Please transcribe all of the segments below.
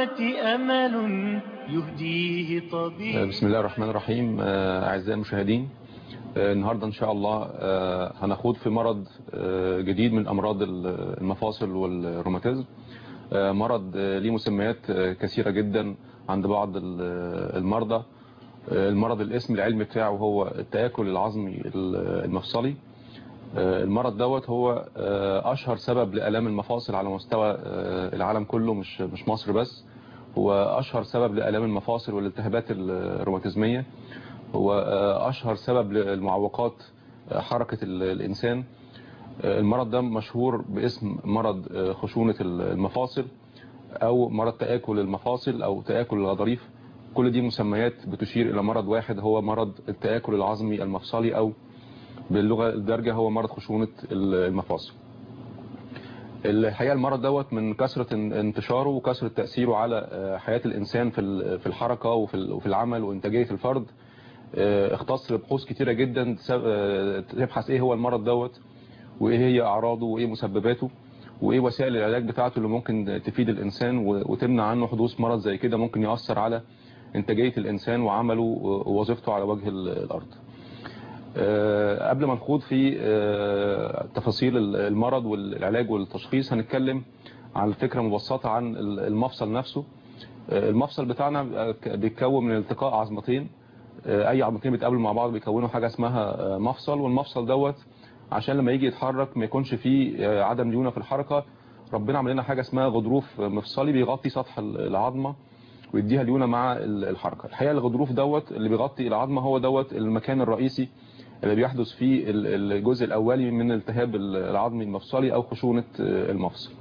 الأموات أمل يهديه طبيب بسم الله الرحمن الرحيم آه، أعزائي المشاهدين آه، النهاردة إن شاء الله آه، هنخوض في مرض آه، جديد من أمراض المفاصل والروماتيزم آه، مرض آه، ليه مسميات آه، كثيرة جدا عند بعض ال- المرضى آه، المرض الاسم العلمي بتاعه هو التآكل العظمي ال- المفصلي آه، المرض دوت هو آه، أشهر سبب لآلام المفاصل على مستوى آه، العالم كله مش مش مصر بس هو أشهر سبب لآلام المفاصل والالتهابات الروماتيزمية هو آه، أشهر سبب للمعوقات آه، حركة ال- الإنسان آه، المرض ده مشهور باسم مرض آه، خشونة المفاصل أو مرض تآكل المفاصل أو تآكل الغضاريف كل دي مسميات بتشير إلى مرض واحد هو مرض التآكل العظمي المفصلي أو باللغة الدارجة هو مرض خشونة المفاصل الحقيقة المرض دوت من كثرة انتشاره وكثرة تأثيره على آه، حياة الإنسان في ال- في الحركة وفي ال- وفي العمل وإنتاجية الفرد آه، اختص بحوث كتيرة جدا تسب- آه، تبحث ايه هو المرض دوت وايه هي اعراضه وايه مسبباته وايه وسائل العلاج بتاعته اللي ممكن تفيد الانسان و- وتمنع عنه حدوث مرض زي كده ممكن يأثر على انتاجية الانسان وعمله ووظيفته على وجه ال- الارض آه، قبل ما نخوض في آه، تفاصيل ال- المرض والعلاج والتشخيص هنتكلم عن فكرة مبسطة عن ال- المفصل نفسه آه، المفصل بتاعنا بيبقى- بيتكون من التقاء عظمتين آه، اي عظمتين بيتقابلوا مع بعض بيكونوا حاجة اسمها آه، مفصل والمفصل دوت عشان لما يجي يتحرك ما يكونش فيه آه، عدم ليونة في الحركة ربنا عمل لنا حاجة اسمها غضروف مفصلي بيغطي سطح ال- العظمة ويديها ليونة مع ال- الحركة الحقيقة الغضروف دوت اللي بيغطي العظمة هو دوت المكان الرئيسي اللي بيحدث فيه ال- الجزء الأولي من التهاب ال- العظمي المفصلي أو خشونة آه، المفصل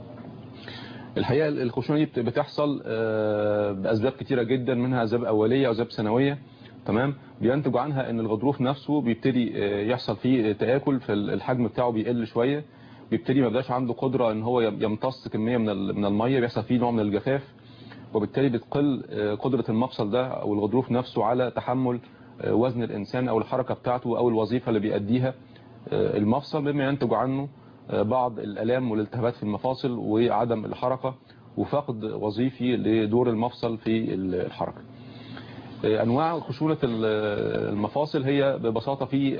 الحقيقة الخشونة دي بت- بتحصل آه، بأسباب كتيرة جدا منها أسباب أولية وأسباب ثانوية تمام بينتج عنها ان الغضروف نفسه بيبتدي آه، يحصل فيه تآكل فالحجم بتاعه بيقل شوية بيبتدي ما يبقاش عنده قدرة ان هو يمتص كمية من ال- من المية بيحصل فيه نوع من الجفاف وبالتالي بتقل آه، قدرة المفصل ده او الغضروف نفسه على تحمل آه، وزن الانسان او الحركة بتاعته او الوظيفة اللي بيأديها آه، المفصل مما ينتج عنه آه، بعض الالام والالتهابات في المفاصل وعدم الحركة وفقد وظيفي لدور المفصل في الحركة انواع خشونة ال- المفاصل هي ببساطة في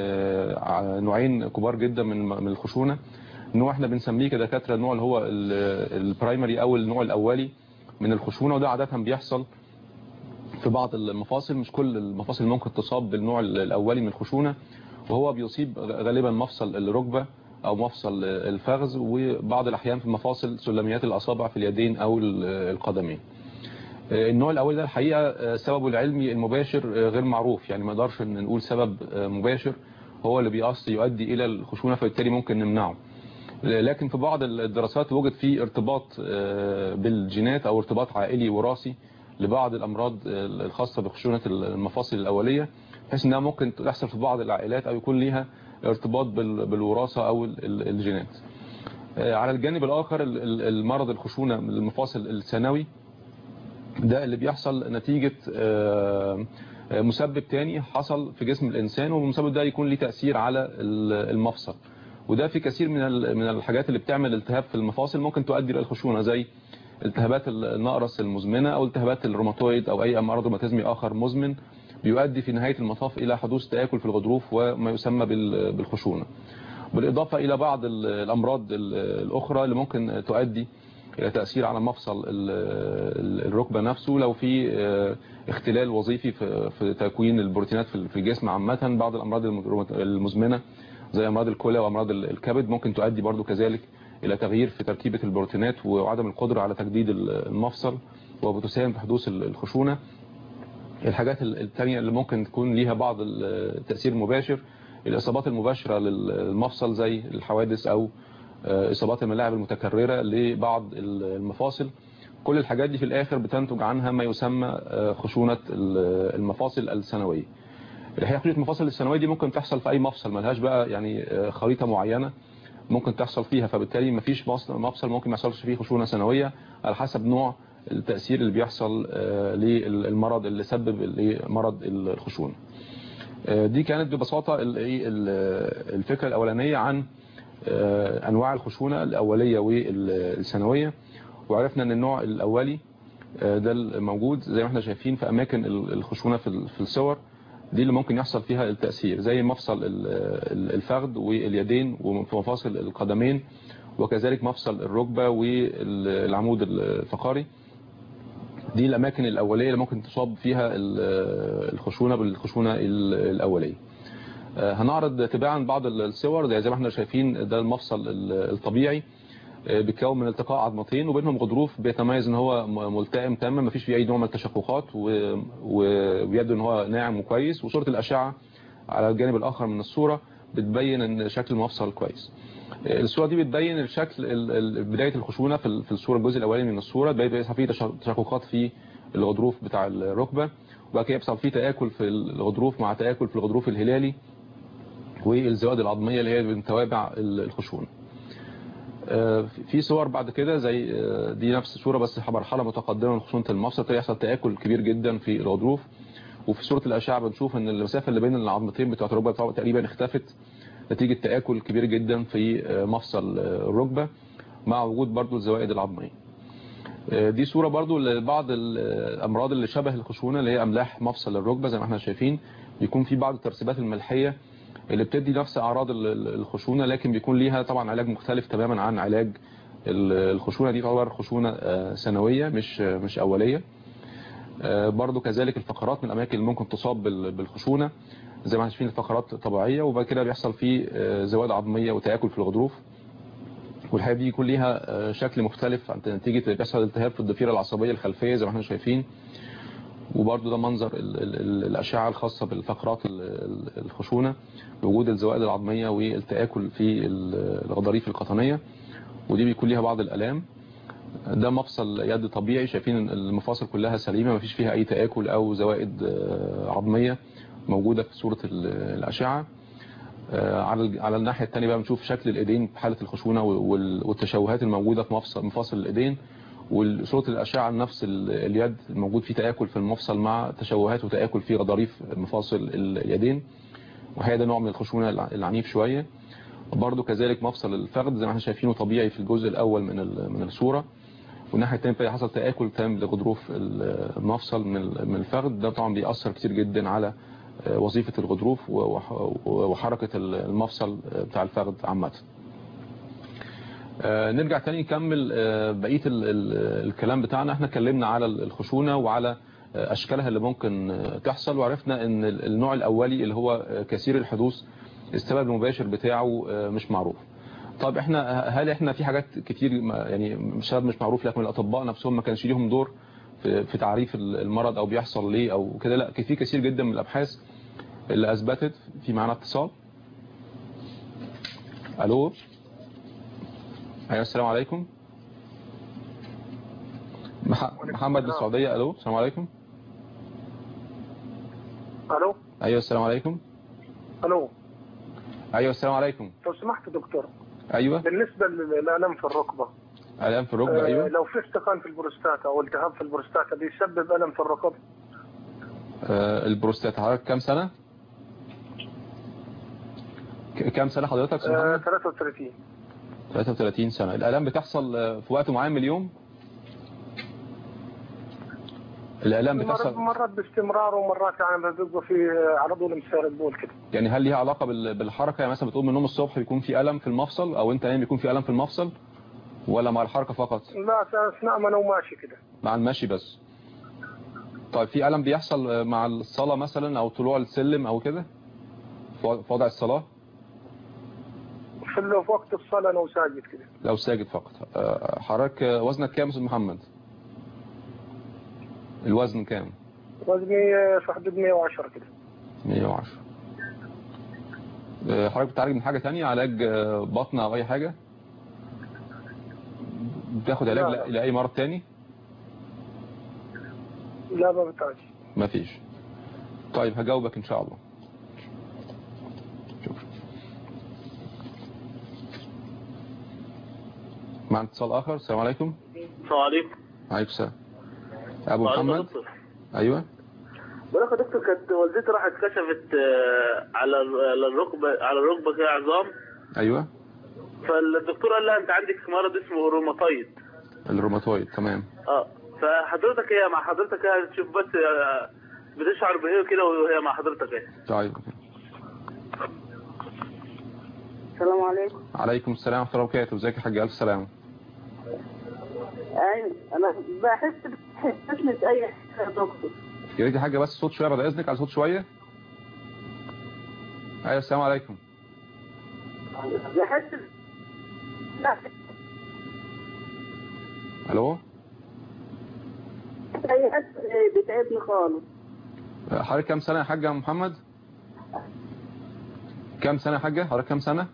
آه، نوعين كبار جدا من من الخشونة نوع احنا بنسميه كدكاترة النوع اللي هو ال- البرايمري او النوع الاولي من الخشونة وده عادة بيحصل في بعض المفاصل مش كل المفاصل ممكن تصاب بالنوع الاولي من الخشونة وهو بيصيب غالبا مفصل الركبة او مفصل الفخذ وبعض الاحيان في مفاصل سلميات الاصابع في اليدين او القدمين النوع الاول ده الحقيقه سببه العلمي المباشر غير معروف يعني ما نقدرش إن نقول سبب مباشر هو اللي بيأصل يؤدي الى الخشونه فبالتالي ممكن نمنعه لكن في بعض الدراسات وجد فيه ارتباط بالجينات او ارتباط عائلي وراثي لبعض الامراض الخاصه بخشونه المفاصل الاوليه بحيث انها ممكن تحصل في بعض العائلات او يكون ليها ارتباط بال- بالوراثه او ال- ال- الجينات على الجانب الاخر ال- ال- المرض الخشونه من المفاصل الثانوي ده اللي بيحصل نتيجة آه، آه، مسبب تاني حصل في جسم الإنسان والمسبب ده يكون ليه تأثير على ال- المفصل وده في كثير من ال- من الحاجات اللي بتعمل التهاب في المفاصل ممكن تؤدي إلى الخشونة زي التهابات النقرس المزمنة أو التهابات الروماتويد أو أي مرض روماتيزمي آخر مزمن بيؤدي في نهاية المطاف إلى حدوث تآكل في الغضروف وما يسمى بال- بالخشونة بالإضافة إلى بعض ال- الأمراض ال- الأخرى اللي ممكن تؤدي إلى تأثير على مفصل ال- ال- الركبة نفسه لو في آه، اختلال وظيفي في في تكوين البروتينات في في الجسم عامة بعض الأمراض الم- المزمنة زي أمراض الكلى وأمراض ال- الكبد ممكن تؤدي برضو كذلك إلى تغيير في تركيبة البروتينات وعدم القدرة على تجديد ال- المفصل وبتساهم في حدوث ال- الخشونة الحاجات ال- التانية اللي ممكن تكون ليها بعض التأثير المباشر الإصابات المباشرة للمفصل زي الحوادث أو آه، إصابات الملاعب المتكررة لبعض المفاصل كل الحاجات دي في الآخر بتنتج عنها ما يسمى آه، خشونة ال- المفاصل الثانوية الحقيقة خشونة المفاصل الثانوية دي ممكن تحصل في أي مفصل ملهاش بقى يعني آه، خريطة معينة ممكن تحصل فيها فبالتالي مفيش مفصل مفصل ممكن ما يحصلش فيه خشونة ثانوية على حسب نوع التأثير اللي بيحصل آه، للمرض اللي سبب مرض الخشونة آه، دي كانت ببساطة ال- إيه ال- الفكرة الأولانية عن آه، أنواع الخشونة الأولية والثانوية وعرفنا أن النوع الأولي آه، ده الموجود زي ما احنا شايفين في اماكن ال- الخشونه في ال- في الصور دي اللي ممكن يحصل فيها التاثير زي مفصل ال- ال- الفخذ واليدين وفي مفاصل القدمين وكذلك مفصل الركبه والعمود الفقري دي الاماكن الاوليه اللي ممكن تصاب فيها ال- الخشونه بالخشونه ال- الاوليه آه، هنعرض تباعا بعض الصور زي زي ما احنا شايفين ده المفصل ال- الطبيعي آه، بيتكون من التقاء عظمتين وبينهم غضروف بيتميز ان هو م- ملتئم تماما ما فيش فيه اي نوع من التشققات و- وبيبدو ان هو ناعم وكويس وصوره الاشعه على الجانب الاخر من الصوره بتبين ان شكل المفصل كويس آه، الصوره دي بتبين الشكل ال- ال- بدايه الخشونه في ال- في الصوره الجزء الاولاني من الصوره بيبقى فيه تش- تشققات في الغضروف بتاع الركبه وبعد كده يحصل فيه تاكل في الغضروف مع تاكل في الغضروف الهلالي والزواد العظميه اللي هي من توابع الخشونه آه، في صور بعد كده زي آه، دي نفس الصوره بس مرحله متقدمه من خشونه المفصل يحصل تاكل كبير جدا في الغضروف وفي صوره الاشعه بنشوف ان المسافه اللي بين العظمتين بتوع الركبه بتاعه تقريبا اختفت نتيجه تاكل كبير جدا في آه، مفصل آه، الركبه مع وجود برضو الزوائد العظميه آه، دي صوره برضو لبعض الامراض اللي شبه الخشونه اللي هي املاح مفصل الركبه زي ما احنا شايفين بيكون في بعض الترسبات الملحيه اللي بتدي نفس اعراض ال- ال- الخشونه لكن بيكون ليها طبعا علاج مختلف تماما عن علاج ال- الخشونه دي تعتبر خشونه آه، ثانويه مش آه، مش اوليه آه، برضو كذلك الفقرات من الاماكن اللي ممكن تصاب بال- بالخشونه زي ما احنا شايفين الفقرات طبيعيه وبعد كده بيحصل فيه آه، زواد عظميه وتاكل في الغضروف والحقيقه دي يكون ليها آه، شكل مختلف عن نتيجه بيحصل التهاب في الضفيره العصبيه الخلفيه زي ما احنا شايفين وبرضو ده منظر ال ال ال الأشعة الخاصة بالفقرات ال- ال- الخشونة بوجود الزوائد العظمية والتآكل في ال- الغضاريف القطنية ودي بيكون ليها بعض الآلام ده مفصل يد طبيعي شايفين إن المفاصل كلها سليمة مفيش فيها أي تآكل أو زوائد آه، عظمية موجودة في صورة ال- الأشعة آه، على ال- على الناحية الثانية بقى بنشوف شكل الإيدين في حالة الخشونة وال- والتشوهات الموجودة في مفصل مفاصل الإيدين وصورة الأشعة نفس ال- اليد الموجود فيه تآكل في المفصل مع تشوهات وتآكل في غضاريف مفاصل ال- اليدين وهي ده نوع من الخشونة الع- العنيف شوية برضو كذلك مفصل الفخذ زي ما احنا شايفينه طبيعي في الجزء الأول من ال- من الصورة والناحية الثانية بتلاقي حصل تآكل تام لغضروف ال- المفصل من ال- من الفخذ ده طبعا بيأثر كتير جدا على آه، وظيفة الغضروف وح- وحركة ال- المفصل آه، بتاع الفخذ عامة آه، نرجع تاني نكمل آه، بقية ال- ال- الكلام بتاعنا احنا اتكلمنا على الخشونة وعلى آه، أشكالها اللي ممكن آه، تحصل وعرفنا ان ال- النوع الأولي اللي هو آه، كثير الحدوث السبب المباشر بتاعه آه، مش معروف طب احنا هل احنا في حاجات كتير ما- يعني سبب مش معروف لكن الأطباء نفسهم ما كانش ليهم دور في في تعريف ال- المرض أو بيحصل ليه أو كده لا في كثير جدا من الأبحاث اللي أثبتت في معنا اتصال ألو ايوه السلام عليكم مح- محمد من السعودية الو السلام عليكم الو ايوه السلام عليكم الو ايوه السلام عليكم لو سمحت دكتور ايوه بالنسبه للالم في الركبه الام في الركبه آه، ايوه لو في استقان في البروستاتا او التهاب في البروستاتا بيسبب الم في الركب آه البروستات حضرتك كام سنة ك- كام سنة حضرتك استاذ آه، محمد 33 33 سنة الالام بتحصل آه، في وقت معين من اليوم الالام مرات بتحصل مرات باستمرار ومرات يعني بيبقى في آه، على طول مسار البول كده يعني هل ليها علاقة بال- بالحركة يعني مثلا بتقوم من النوم الصبح بيكون في ألم في المفصل أو أنت نايم بيكون في ألم في المفصل ولا مع الحركة فقط لا اثناء ما انا ماشي كده مع المشي بس طيب في ألم بيحصل مع الصلاة مثلا أو طلوع السلم أو كده في وضع- في وضع الصلاة في ال- في وقت الصلاه انا وساجد كده لو ساجد فقط آه، حضرتك آه، وزنك كام يا أستاذ محمد الوزن كام وزني آه، في حدود 110 كده 110 آه، حضرتك بتعالج من حاجة تانية علاج آه، بطن أو أي حاجة بتاخد علاج لا، ل- لا. لأي مرض تاني لا ما بتعج ما فيش طيب هجاوبك ان شاء الله شكرا معنا اتصال اخر السلام عليكم السلام عليكم عليكم السلام ابو وعليكم محمد دكتور. ايوه بقولك يا دكتور كانت والدتي راحت كشفت آه، على على الركبه على الركبه كده عظام ايوه فالدكتور قال لها انت عندك مرض اسمه روماتويد الروماتويد تمام اه فحضرتك هي مع حضرتك هي تشوف بس آه، بتشعر بايه كده وهي مع حضرتك ايه طيب السلام عليكم عليكم السلام ورحمه الله وبركاته ازيك يا حاج الف سلامه ايوه انا بحس بحسسني اي حاجه يا دكتور يا ريت يا حاجه بس صوت شويه بعد اذنك على صوت شويه ايوه السلام عليكم بحس لا الو اي حد بيتعبني خالص حضرتك كام سنه يا حاج يا محمد كام سنه يا حاجه حضرتك كام سنه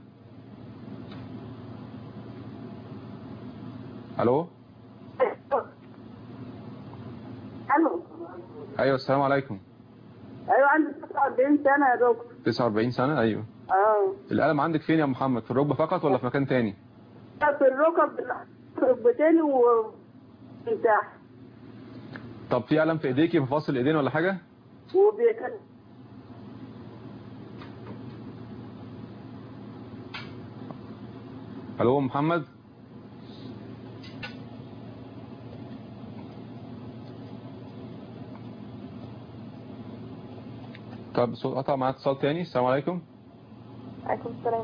الو الو ايوه السلام عليكم ايوه عندي 49 سنه يا دكتور 49 سنه ايوه اه الالم عندك فين يا محمد في الركبه فقط ولا في مكان تاني في الركب ركبتين و من تحت طب في الم في ايديكي في فاصل الايدين ولا حاجه وبيكلم الو محمد طب صوت قطع معاك اتصال تاني السلام عليكم عليكم السلام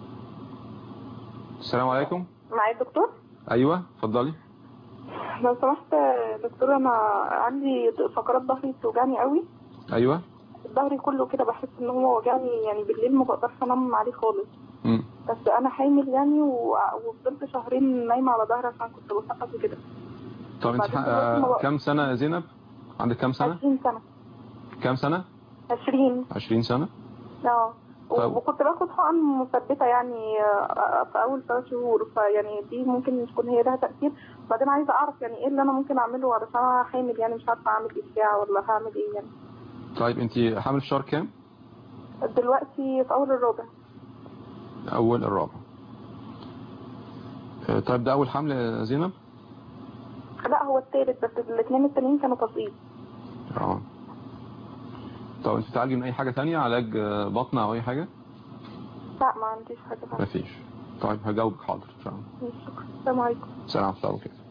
السلام عليكم معايا الدكتور ايوه اتفضلي لو سمحت يا دكتور انا عندي فقرات ظهري بتوجعني قوي ايوه ظهري كله كده بحس ان هو وجعني يعني بالليل ما بقدرش انام عليه خالص امم بس انا حامل يعني و- وفضلت شهرين نايمه على ظهري عشان كنت بسقط وكده طب انت وبعدين ح- دلوقتي ما آه، بقى- كام سنه يا زينب عندك كام سنه 20 سنه كام سنه 20 20 سنه اه طب. و- وكنت باخد حقن مثبته يعني آه، في اول ثلاث شهور فيعني دي ممكن تكون هي لها تاثير بعدين عايزه اعرف يعني ايه اللي انا ممكن اعمله علشان انا حامل يعني مش عارفه اعمل اشعه ولا هعمل ايه يعني طيب انت حامل في شهر كام دلوقتي في اول الرابع اول الرابع آه، طيب ده اول حمل يا زينب لا هو الثالث بس الاثنين التانيين كانوا تسقيط اه طب انت بتعالجي من اي حاجه تانية علاج آه، بطن او اي حاجه لا ما عنديش حاجه ثانيه مفيش طيب هجاوبك حاضر ان شاء الله شكرا السلام عليكم السلام ورحمه الله وبركاته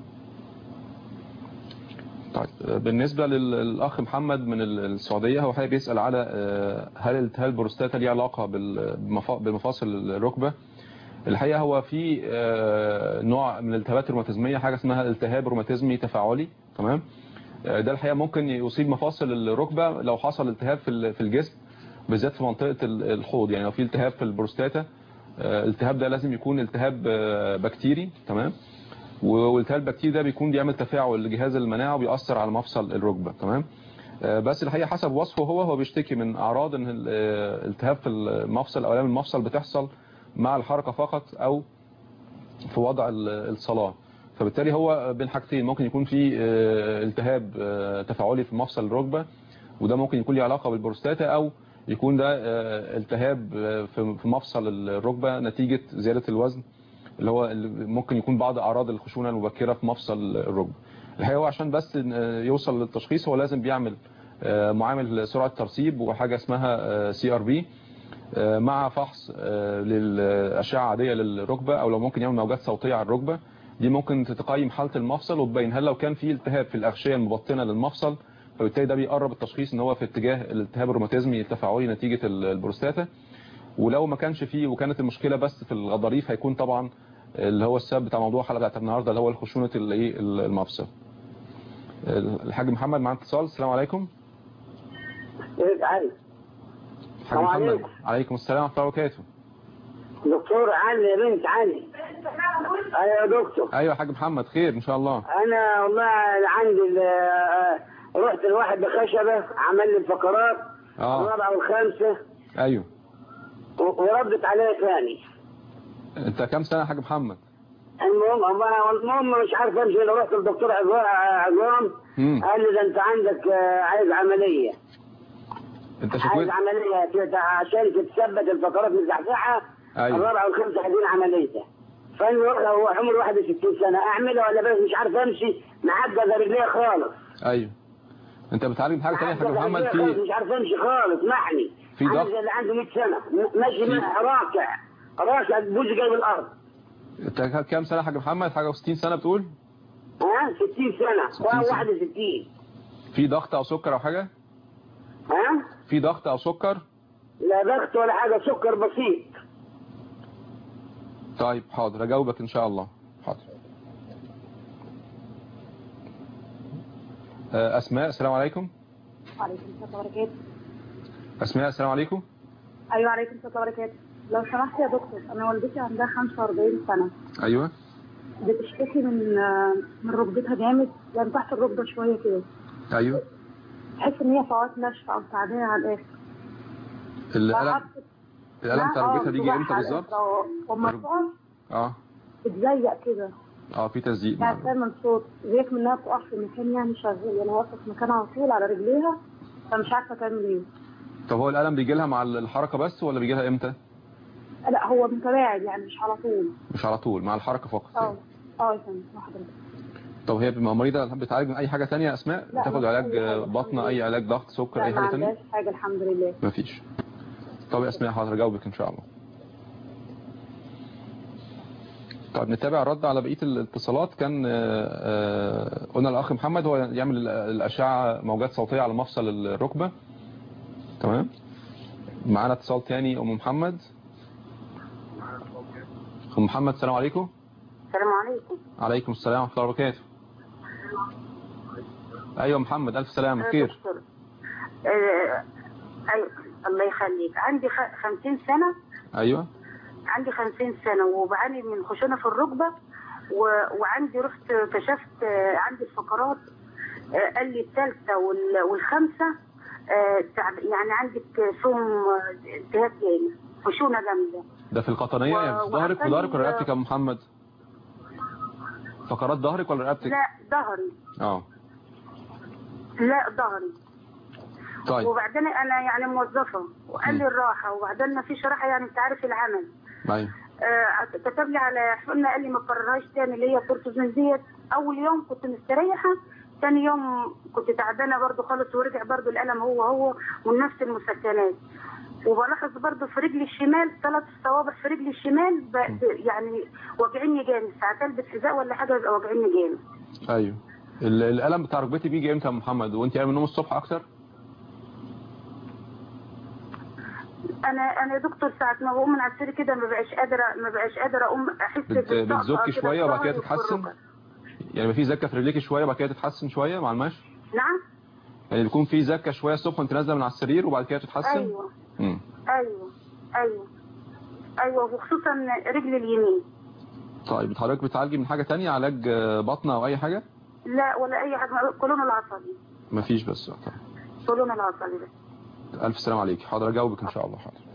طيب آه، بالنسبه لل- للاخ محمد من ال- السعوديه هو حابب يسال على آه، هل التهاب البروستاتا ليه علاقه بال- بمفا- بمفاصل الركبه الحقيقه هو في آه، نوع من الالتهابات الروماتيزميه حاجه اسمها التهاب روماتيزمي تفاعلي تمام آه، ده الحقيقه ممكن يصيب مفاصل الركبه لو حصل التهاب في ال- في الجسم بالذات في منطقه ال- الحوض يعني لو في التهاب في البروستاتا آه، الالتهاب ده لازم يكون التهاب آه، بكتيري تمام والالتهاب البكتيري ده بيكون بيعمل تفاعل لجهاز المناعه وبيأثر على مفصل الركبه تمام آه، بس الحقيقه حسب وصفه هو هو بيشتكي من اعراض ان ال- آه، التهاب في المفصل او الام المفصل بتحصل مع الحركه فقط او في وضع ال- الصلاه فبالتالي هو بين حاجتين ممكن يكون في آه، التهاب آه، تفاعلي في مفصل الركبه وده ممكن يكون له علاقه بالبروستاتا او يكون ده آه، التهاب آه، في في مفصل الركبه نتيجه زياده الوزن اللي هو اللي ممكن يكون بعض اعراض الخشونه المبكره في مفصل الركبه الحقيقه هو عشان بس آه، يوصل للتشخيص هو لازم بيعمل آه، معامل سرعه ترسيب وحاجه اسمها سي ار بي مع فحص آه، للاشعه عاديه للركبه او لو ممكن يعمل موجات صوتيه على الركبه دي ممكن تقيم حاله المفصل وتبين هل لو كان في التهاب في الاغشيه المبطنه للمفصل فبالتالي ده بيقرب التشخيص ان هو في اتجاه الالتهاب الروماتيزمي التفاعلي نتيجه ال- البروستاتا ولو ما كانش فيه وكانت المشكله بس في الغضاريف هيكون طبعا اللي هو السبب بتاع موضوع الحلقه بتاعت النهارده اللي هو خشونه الايه المفصل الحاج محمد معانا اتصال السلام عليكم ايه علي الحاج السلام محمد عليكم. عليكم السلام ورحمه الله وبركاته دكتور علي يا بنت علي ايوه يا دكتور ايوه يا حاج محمد خير ان شاء الله انا والله عندي ال- رحت لواحد بخشبه عمل لي الفقرات اه الرابعه والخامسه ايوه و- وردت عليا ثاني انت كام سنه يا حاج محمد المهم أما- المهم مش عارف امشي لو رحت للدكتور عظام عظام امم قال لي ده انت عندك آه، عايز عمليه انت عايز شكوت عمليه كده عشان تتثبت الفقرات مزحزحه ايوه الرابعه والخامسه عايزين عمليه فانا هو عمر 61 سنه اعملها ولا بس مش عارف امشي معجزه رجليا خالص ايوه انت بتعالج بحاجه ثانيه يا حاج معجزة محمد رجليا خالص، في مش عارف امشي خالص محني في عامل ضغط؟ زي اللي عنده 100 سنه م- ماشي في- مع- راكع راكع بوزي جاي من الارض انت كام سنه يا حاج محمد حاجه و60 سنه بتقول ها 60 سنة 60 سنة. 61 في ضغط او سكر او حاجة ها في ضغط او سكر لا ضغط ولا حاجة سكر بسيط طيب حاضر اجاوبك ان شاء الله حاضر آه، اسماء السلام عليكم وعليكم السلام وبركاته اسماء السلام عليكم ايوه عليكم السلام وبركاته لو سمحت يا دكتور انا والدتي عندها 45 سنه ايوه بتشتكي من آه، من ركبتها جامد يعني تحت الركبه شويه كده ايوه تحس ان هي فوات ناشفه او تعبانه على الاخر الالم فقعدت- الالم بتاع لا، ركبتها آه، بيجي بتوجعها امتى على بالظبط الآخر، آه. وما ركب- تقف اه بتزيق كده اه في تزييق يعني معنا. تعمل صوت زيك منها بتقف في مكان يعني شغال يعني واقفه في مكان على طول على رجليها فمش عارفه تعمل ايه طب هو الالم بيجي لها مع الحركه بس ولا بيجي لها امتى لا هو متباعد يعني مش على طول مش على طول مع الحركه فقط اه يعني. اه يا فندم حضرتك طب هي بتبقى مريضه بتعالج من اي حاجه تانية يا اسماء لا، بتاخد ما علاج فيش أي آه، حاجة. بطن اي علاج ضغط سكر لا اي ما حاجه تانية عندهاش حاجه الحمد لله مفيش طب يا اسماء حاضر اجاوبك ان شاء الله طب نتابع الرد على بقيه الاتصالات كان آه، آه، قلنا الاخ محمد هو يعمل ال- الاشعه موجات صوتيه على مفصل الركبه تمام معانا اتصال تاني ام محمد ام محمد السلام عليكم السلام عليكم عليكم السلام ورحمه الله وبركاته ايوه محمد الف سلامه خير دكتور آه، أيوة الله يخليك عندي خ- 50 سنة ايوه عندي 50 سنة وبعاني من خشونة في الركبة و... وعندي رحت كشفت آه، عندي الفقرات آه، قال لي الثالثة وال... والخامسة آه، تعب... يعني عندك سم آه، التهاب جامد خشونة جامدة ده في القطنيه و- يعني في ظهرك في وعشان ظهرك ولا ال- رقبتك يا أم محمد فقرات ظهرك ولا رقبتك لا ظهري اه لا ظهري طيب وبعدين انا يعني موظفة وقال لي الراحة وبعدين ما فيش راحة يعني انت عارف العمل ايوه آه، كتب لي على حقنة قال لي ما تكررهاش تاني اللي هي كورتيزون ديت اول يوم كنت مستريحه تاني يوم كنت تعبانه برضو خالص ورجع برضو الالم هو هو ونفس المسكنات وبلاحظ برضو في رجلي الشمال ثلاث صوابع في رجلي الشمال ب... ب... يعني واجعيني جامد ساعات البس حذاء ولا حاجه يبقى واجعيني جامد ايوه ال- الالم بتاع ركبتي بيجي امتى يا أم محمد وانت قايم من النوم الصبح اكتر انا انا يا دكتور ساعه ما بقوم من على السرير كده ما بقاش قادره ما بقاش قادره اقوم احس بت- بالطاقة بتزكي كده شويه وبعد كده في ظهري وفي تتحسن الركب. يعني يبقى في زكه في رجليك شويه وبعد كده تتحسن شويه مع المشي نعم يعني بيكون في زكه شويه الصبح وانت نازله من على السرير وبعد كده تتحسن ايوه امم ايوه ايوه ايوه وخصوصا رجلي اليمين طيب حضرتك بتعالجي من حاجه تانية علاج آه، بطن او اي حاجه لا ولا اي حاجه كولون العصبي مفيش بس طيب. كولون العصبي بس الف سلام عليك حاضر اجاوبك ان شاء الله حاضر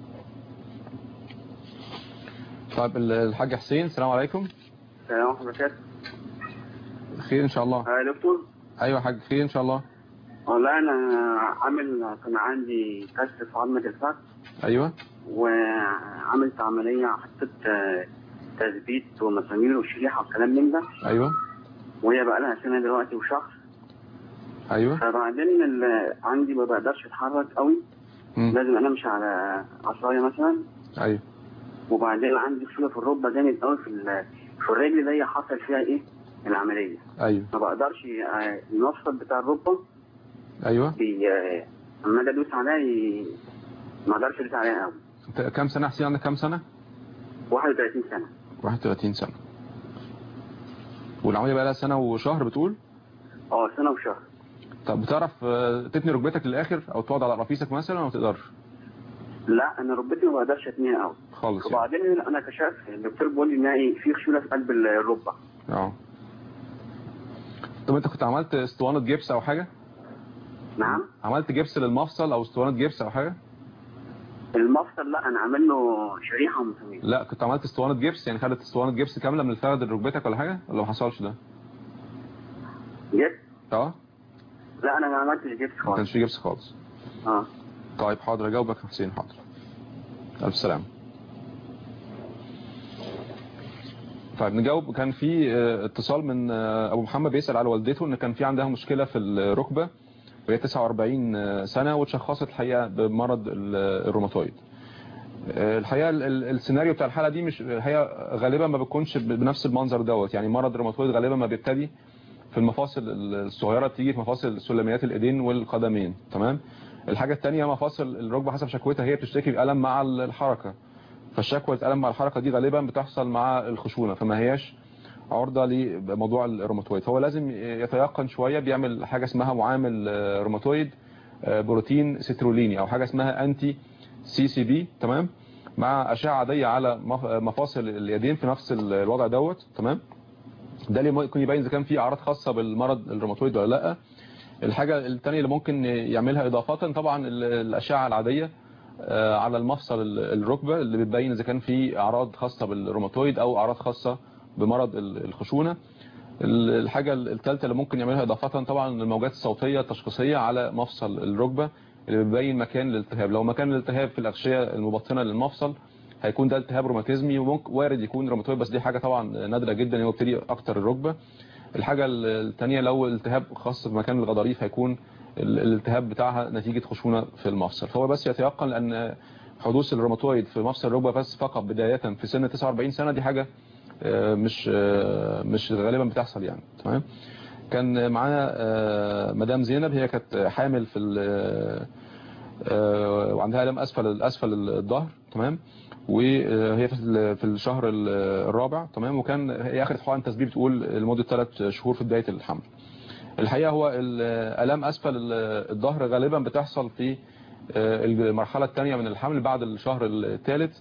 طيب ال- الحاج حسين السلام عليكم السلام ورحمة الله وبركاته خير ان شاء الله يا دكتور ايوه يا حاج خير ان شاء الله والله أنا عامل كان عندي كسر في عظمة الفك ايوه وعملت عملية حطيت آه، تثبيت ومسامير وشريحة وكلام من ده ايوه وهي بقى لها سنة دلوقتي وشهر ايوه فبعدين ال- عندي ما بقدرش اتحرك قوي مم. لازم انام مش على عصاية مثلا ايوه وبعدين عندي خشونة في الركبة جامد قوي في ال- في الرجل دي حصل فيها ايه العملية ايوه ما بقدرش آه، المفصل بتاع الركبة ايوه بي آه، لما اجي ادوس عليها ي- ما اقدرش ادوس عليها قوي انت كام سنه يا حسين عندك كام سنه 31 سنة 31 سنه والعمليه بقى لها سنه وشهر بتقول اه سنة وشهر طب بتعرف آه، تتني ركبتك للاخر او تقعد على رفيسك مثلا ولا ما تقدرش لا انا ركبتي ما بقدرش اتنيها قوي خالص يعني وبعدين انا كشفت الدكتور بيقول لي ان هي في خشونه في قلب الركبه اه طب انت كنت عملت اسطوانه جبس او حاجه نعم عملت جبس للمفصل او اسطوانه جبس او حاجه المفصل لا انا عامل له شريحه ومسامير لا كنت عملت اسطوانه جبس يعني خدت اسطوانه جبس كامله من الفخذ لركبتك ولا حاجه ولا ما حصلش ده جبس اه لا انا ما عملتش جبس ما خالص كانش في جبس خالص اه طيب حاضر اجاوبك يا حسين حاضر الف سلامه طيب نجاوب كان في آه، اتصال من آه، ابو محمد بيسال على والدته ان كان في عندها مشكله في الركبه وهي 49 سنه واتشخصت الحقيقه بمرض ال- الروماتويد آه، الحقيقه ال- ال- السيناريو بتاع الحاله دي مش هي غالبا ما بتكونش ب- بنفس المنظر دوت يعني مرض الروماتويد غالبا ما بيبتدي في المفاصل الصغيره بتيجي في مفاصل سلميات الايدين والقدمين تمام الحاجه الثانيه مفاصل الركبه حسب شكوتها هي بتشتكي بألم مع الحركه فالشكوى الألم مع الحركه دي غالبا بتحصل مع الخشونه فما هياش عرضه لموضوع الروماتويد هو لازم يتيقن شويه بيعمل حاجه اسمها معامل آه، روماتويد آه، بروتين ستروليني او حاجه اسمها انتي سي سي بي تمام مع اشعه عاديه على مف- مفاصل اليدين في نفس الوضع دوت تمام ده اللي ممكن يبين اذا كان في اعراض خاصه بالمرض الروماتويد ولا لا الحاجه الثانيه اللي ممكن يعملها اضافه طبعا ال- الاشعه العاديه آه، على المفصل ال- الركبه اللي بتبين اذا كان في اعراض خاصه بالروماتويد او اعراض خاصه بمرض ال- الخشونه ال- الحاجه الثالثه اللي ممكن يعملها اضافه طبعا الموجات الصوتيه التشخيصيه على مفصل الركبه اللي بتبين مكان الالتهاب لو مكان الالتهاب في الاغشيه المبطنه للمفصل هيكون ده التهاب روماتيزمي وممكن وارد يكون روماتويد بس دي حاجه طبعا نادره جدا هو بيبتدي اكتر الركبه الحاجه الثانيه لو التهاب خاص بمكان الغضاريف هيكون ال- الالتهاب بتاعها نتيجه خشونه في المفصل فهو بس يتيقن لان حدوث الروماتويد في مفصل الركبه بس فقط بدايه في سن 49 سنه دي حاجه آه، مش آه، مش غالبا بتحصل يعني تمام كان معانا آه، مدام زينب هي كانت حامل في ال- آه، وعندها الام اسفل اسفل الظهر تمام وهي في ال- في الشهر ال- الرابع تمام وكان هي اخذت حقن تسبيب بتقول لمده ثلاث شهور في بدايه الحمل الحقيقه هو الالام اسفل ال- الظهر غالبا بتحصل في آه، المرحله الثانيه من الحمل بعد الشهر الثالث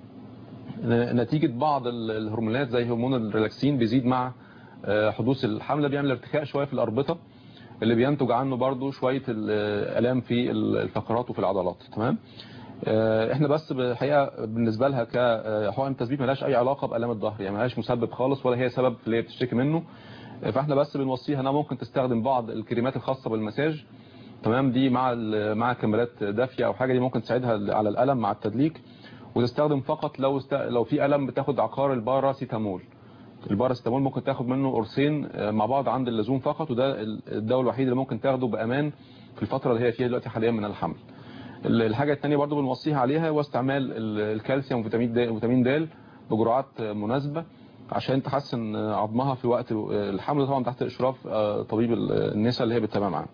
نتيجة بعض ال- الهرمونات زي هرمون الريلاكسين بيزيد مع آه، حدوث الحملة بيعمل ارتخاء شوية في الأربطة اللي بينتج عنه برضو شوية الآلام في الفقرات وفي العضلات تمام آه، احنا بس بالحقيقة بالنسبة لها كحقن تثبيت ملهاش أي علاقة بآلام الظهر يعني ملهاش مسبب خالص ولا هي سبب في اللي هي بتشتكي منه آه، فاحنا بس بنوصيها انها ممكن تستخدم بعض الكريمات الخاصة بالمساج تمام دي مع ال- مع كمالات دافية أو حاجة دي ممكن تساعدها على الألم مع التدليك وتستخدم فقط لو است... لو في ألم بتاخد عقار الباراسيتامول الباراسيتامول ممكن تاخد منه قرصين آه، مع بعض عند اللزوم فقط وده ال- الدواء الوحيد اللي ممكن تاخده بأمان في الفترة اللي هي فيها دلوقتي حاليا من الحمل ال- الحاجة الثانية برضو بنوصيها عليها هو استعمال ال- الكالسيوم وفيتامين د وفيتامين د بجرعات آه، مناسبة عشان تحسن آه، عظمها في وقت آه، الحمل طبعا تحت إشراف آه، طبيب ال- النساء اللي هي بتتابع معاها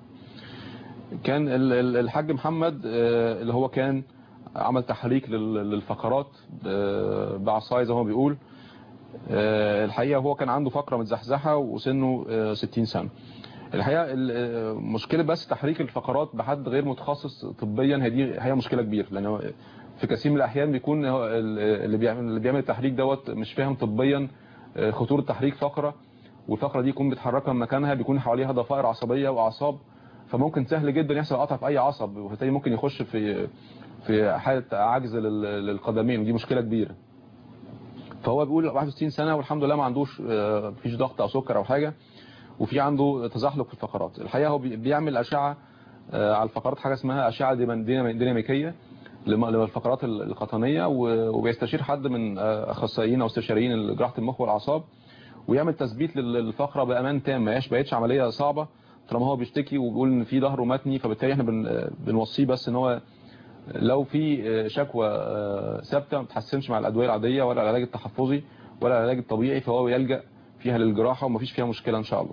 كان ال- ال- الحاج محمد آه، اللي هو كان عمل تحريك لل- للفقرات آه، بعصايه زي ما هو بيقول آه، الحقيقة هو كان عنده فقرة متزحزحة وسنه آه، 60 سنة الحقيقة ال- آه، مشكلة بس تحريك الفقرات بحد غير متخصص طبيا هي دي هي مشكلة كبيرة لأنه في كثير من الأحيان بيكون هو ال- اللي بيعمل اللي بيعمل التحريك دوت مش فاهم طبيا آه، خطورة تحريك فقرة والفقرة دي يكون بتحركها من مكانها بيكون حواليها ضفائر عصبية وأعصاب فممكن سهل جدا يحصل قطع في أي عصب وبالتالي ممكن يخش في في حالة عجز لل- للقدمين ودي مشكلة كبيرة فهو بيقول 61 سنة والحمد لله ما عندوش آه، مفيش ضغط أو سكر أو حاجة وفي عنده تزحلق في الفقرات الحقيقة هو بي- بيعمل أشعة آه، على الفقرات حاجة اسمها أشعة ديما- دينامي- ديناميكية لم- للفقرات ال- القطنية و- وبيستشير حد من آه، أخصائيين أو استشاريين جراحة المخ والأعصاب ويعمل تثبيت لل- للفقرة بأمان تام ما هياش بقتش عملية صعبة طالما هو بيشتكي وبيقول إن في ظهره متني فبالتالي احنا بن- آه، بنوصيه بس إن هو لو في آه، شكوى آه، ثابته ما بتحسنش مع الادويه العاديه ولا العلاج التحفظي ولا العلاج الطبيعي فهو يلجا فيها للجراحه ومفيش فيها مشكله ان شاء الله.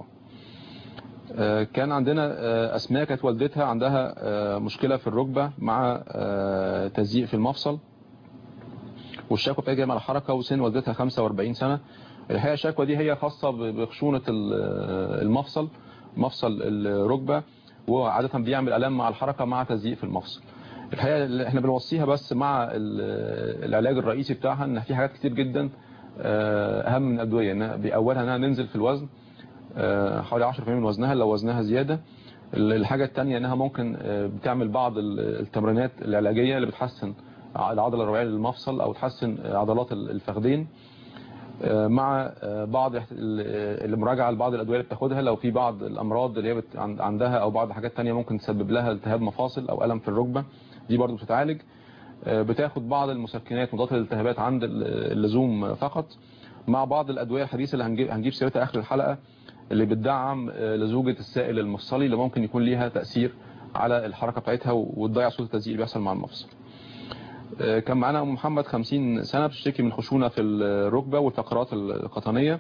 آه، كان عندنا آه، اسماء كانت والدتها عندها آه، مشكله في الركبه مع آه، تزييق في المفصل والشكوى بتاعتها جايه مع الحركه وسن والدتها 45 سنه الحقيقه الشكوى دي هي خاصه ب- بخشونه ال- آه، المفصل مفصل الركبه وعاده بيعمل الام مع الحركه مع تزييق في المفصل. الحقيقه اللي احنا بنوصيها بس مع ال- العلاج الرئيسي بتاعها ان في حاجات كتير جدا آه، اهم من الادويه انها باولها انها ننزل في الوزن آه، حوالي 10% من وزنها لو وزنها زياده ال- الحاجه الثانيه انها ممكن آه، بتعمل بعض ال- التمرينات العلاجيه اللي بتحسن العضله الرباعيه للمفصل او تحسن عضلات ال- الفخذين آه، مع آه، بعض ال- المراجعه لبعض الادويه اللي بتاخدها لو في بعض الامراض اللي هي بت- عن- عندها او بعض حاجات تانية ممكن تسبب لها التهاب مفاصل او الم في الركبه دي برضو بتتعالج آه، بتاخد بعض المسكنات مضادات للالتهابات عند ال- اللزوم فقط مع بعض الادويه الحديثه اللي هنجيب هنجيب سيرتها اخر الحلقه اللي بتدعم آه، لزوجه السائل المفصلي اللي ممكن يكون ليها تاثير على الحركه بتاعتها وتضيع صوت التزييق اللي بيحصل مع المفصل آه، كان معانا ام محمد 50 سنه بتشتكي من خشونه في الركبه والفقرات القطنيه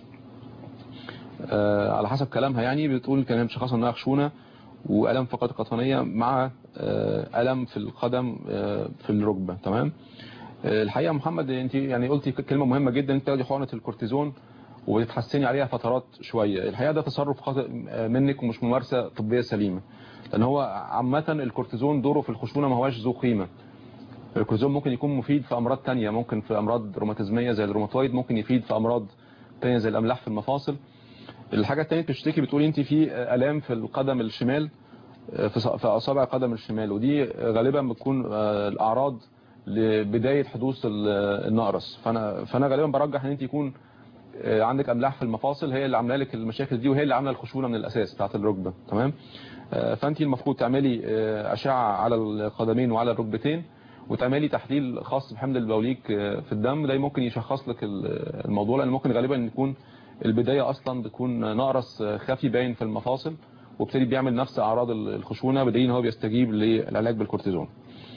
آه، على حسب كلامها يعني بتقول كان هي مشخصه انها خشونه والم فقرات القطنيه مع آه، الم في القدم آه، في الركبه تمام آه، الحقيقه يا محمد انت يعني قلتي كلمه مهمه جدا انت تاخدي حقنه الكورتيزون وتتحسني عليها فترات شويه الحقيقه ده تصرف خاطئ منك ومش ممارسه طبيه سليمه لان هو عامه الكورتيزون دوره في الخشونه ما هواش ذو قيمه الكورتيزون ممكن يكون مفيد في امراض تانية ممكن في امراض روماتيزميه زي الروماتويد ممكن يفيد في امراض تانية زي الاملاح في المفاصل الحاجه التانية بتشتكي بتقولي انت في الام في القدم الشمال في ص- في اصابع القدم الشمال ودي غالبا بتكون آه، الاعراض لبدايه حدوث ال- النقرس فانا فانا غالبا برجح ان انت يكون آه، عندك املاح في المفاصل هي اللي عامله لك المشاكل دي وهي اللي عامله الخشونه من الاساس بتاعت الركبه تمام آه، فانت المفروض تعملي آه، اشعه على القدمين وعلى الركبتين وتعملي تحليل خاص بحمض البوليك آه، في الدم ده ممكن يشخص لك ال- الموضوع لان ممكن غالبا يكون البدايه اصلا بتكون نقرس آه، خفي باين في المفاصل وابتدي بيعمل نفس اعراض الخشونه بدليل ان هو بيستجيب للعلاج بالكورتيزون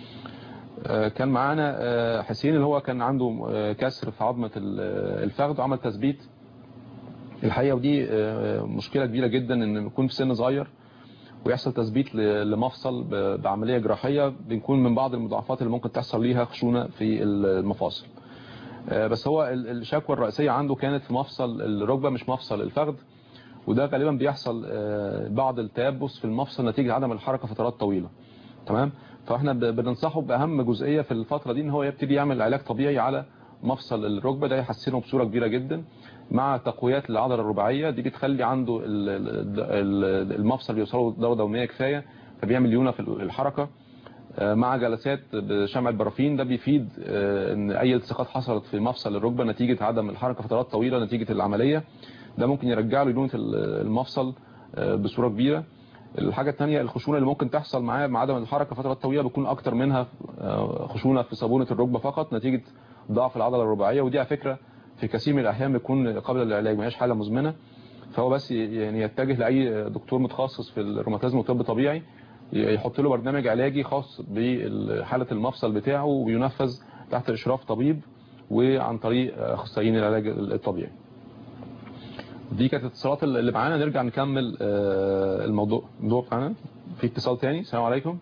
آه، كان معانا آه، حسين اللي هو كان عنده آه، كسر في عظمه ال- الفخذ وعمل تثبيت الحقيقه ودي آه، مشكله كبيره جدا ان يكون في سن صغير ويحصل تثبيت ل- لمفصل ب- بعمليه جراحيه بنكون من بعض المضاعفات اللي ممكن تحصل ليها خشونه في المفاصل آه، بس هو ال- الشكوى الرئيسيه عنده كانت في مفصل الركبه مش مفصل الفخذ وده غالبا بيحصل آه، بعض التيبس في المفصل نتيجه عدم الحركه فترات طويله تمام فاحنا ب- بننصحه باهم جزئيه في الفتره دي ان هو يبتدي يعمل علاج طبيعي على مفصل الركبه ده يحسنه بصوره كبيره جدا مع تقويات للعضله الرباعيه دي بتخلي عنده ال- ال- ال- المفصل بيوصله دوره دواميه كفايه فبيعمل ليونه في الحركه آه، مع جلسات بشمع البرافين ده بيفيد آه، ان اي التصاقات حصلت في مفصل الركبه نتيجه عدم الحركه فترات طويله نتيجه العمليه ده ممكن يرجع له ليونه المفصل آه، بصوره كبيره الحاجه الثانيه الخشونه اللي ممكن تحصل معاه مع عدم الحركه فترات طويله بتكون اكتر منها آه، خشونه في صابونه الركبه فقط نتيجه ضعف العضله الرباعيه ودي على فكره في كثير من الاحيان بتكون قابله للعلاج ما هياش حاله مزمنه فهو بس ي- يعني يتجه لاي دكتور متخصص في الروماتيزم وطب طبيعي ي- يحط له برنامج علاجي خاص بحاله المفصل بتاعه وينفذ تحت اشراف طبيب وعن طريق اخصائيين العلاج الطبيعي دي كانت الاتصالات اللي معانا نرجع نكمل آه، الموضوع الموضوع بتاعنا في اتصال تاني السلام عليكم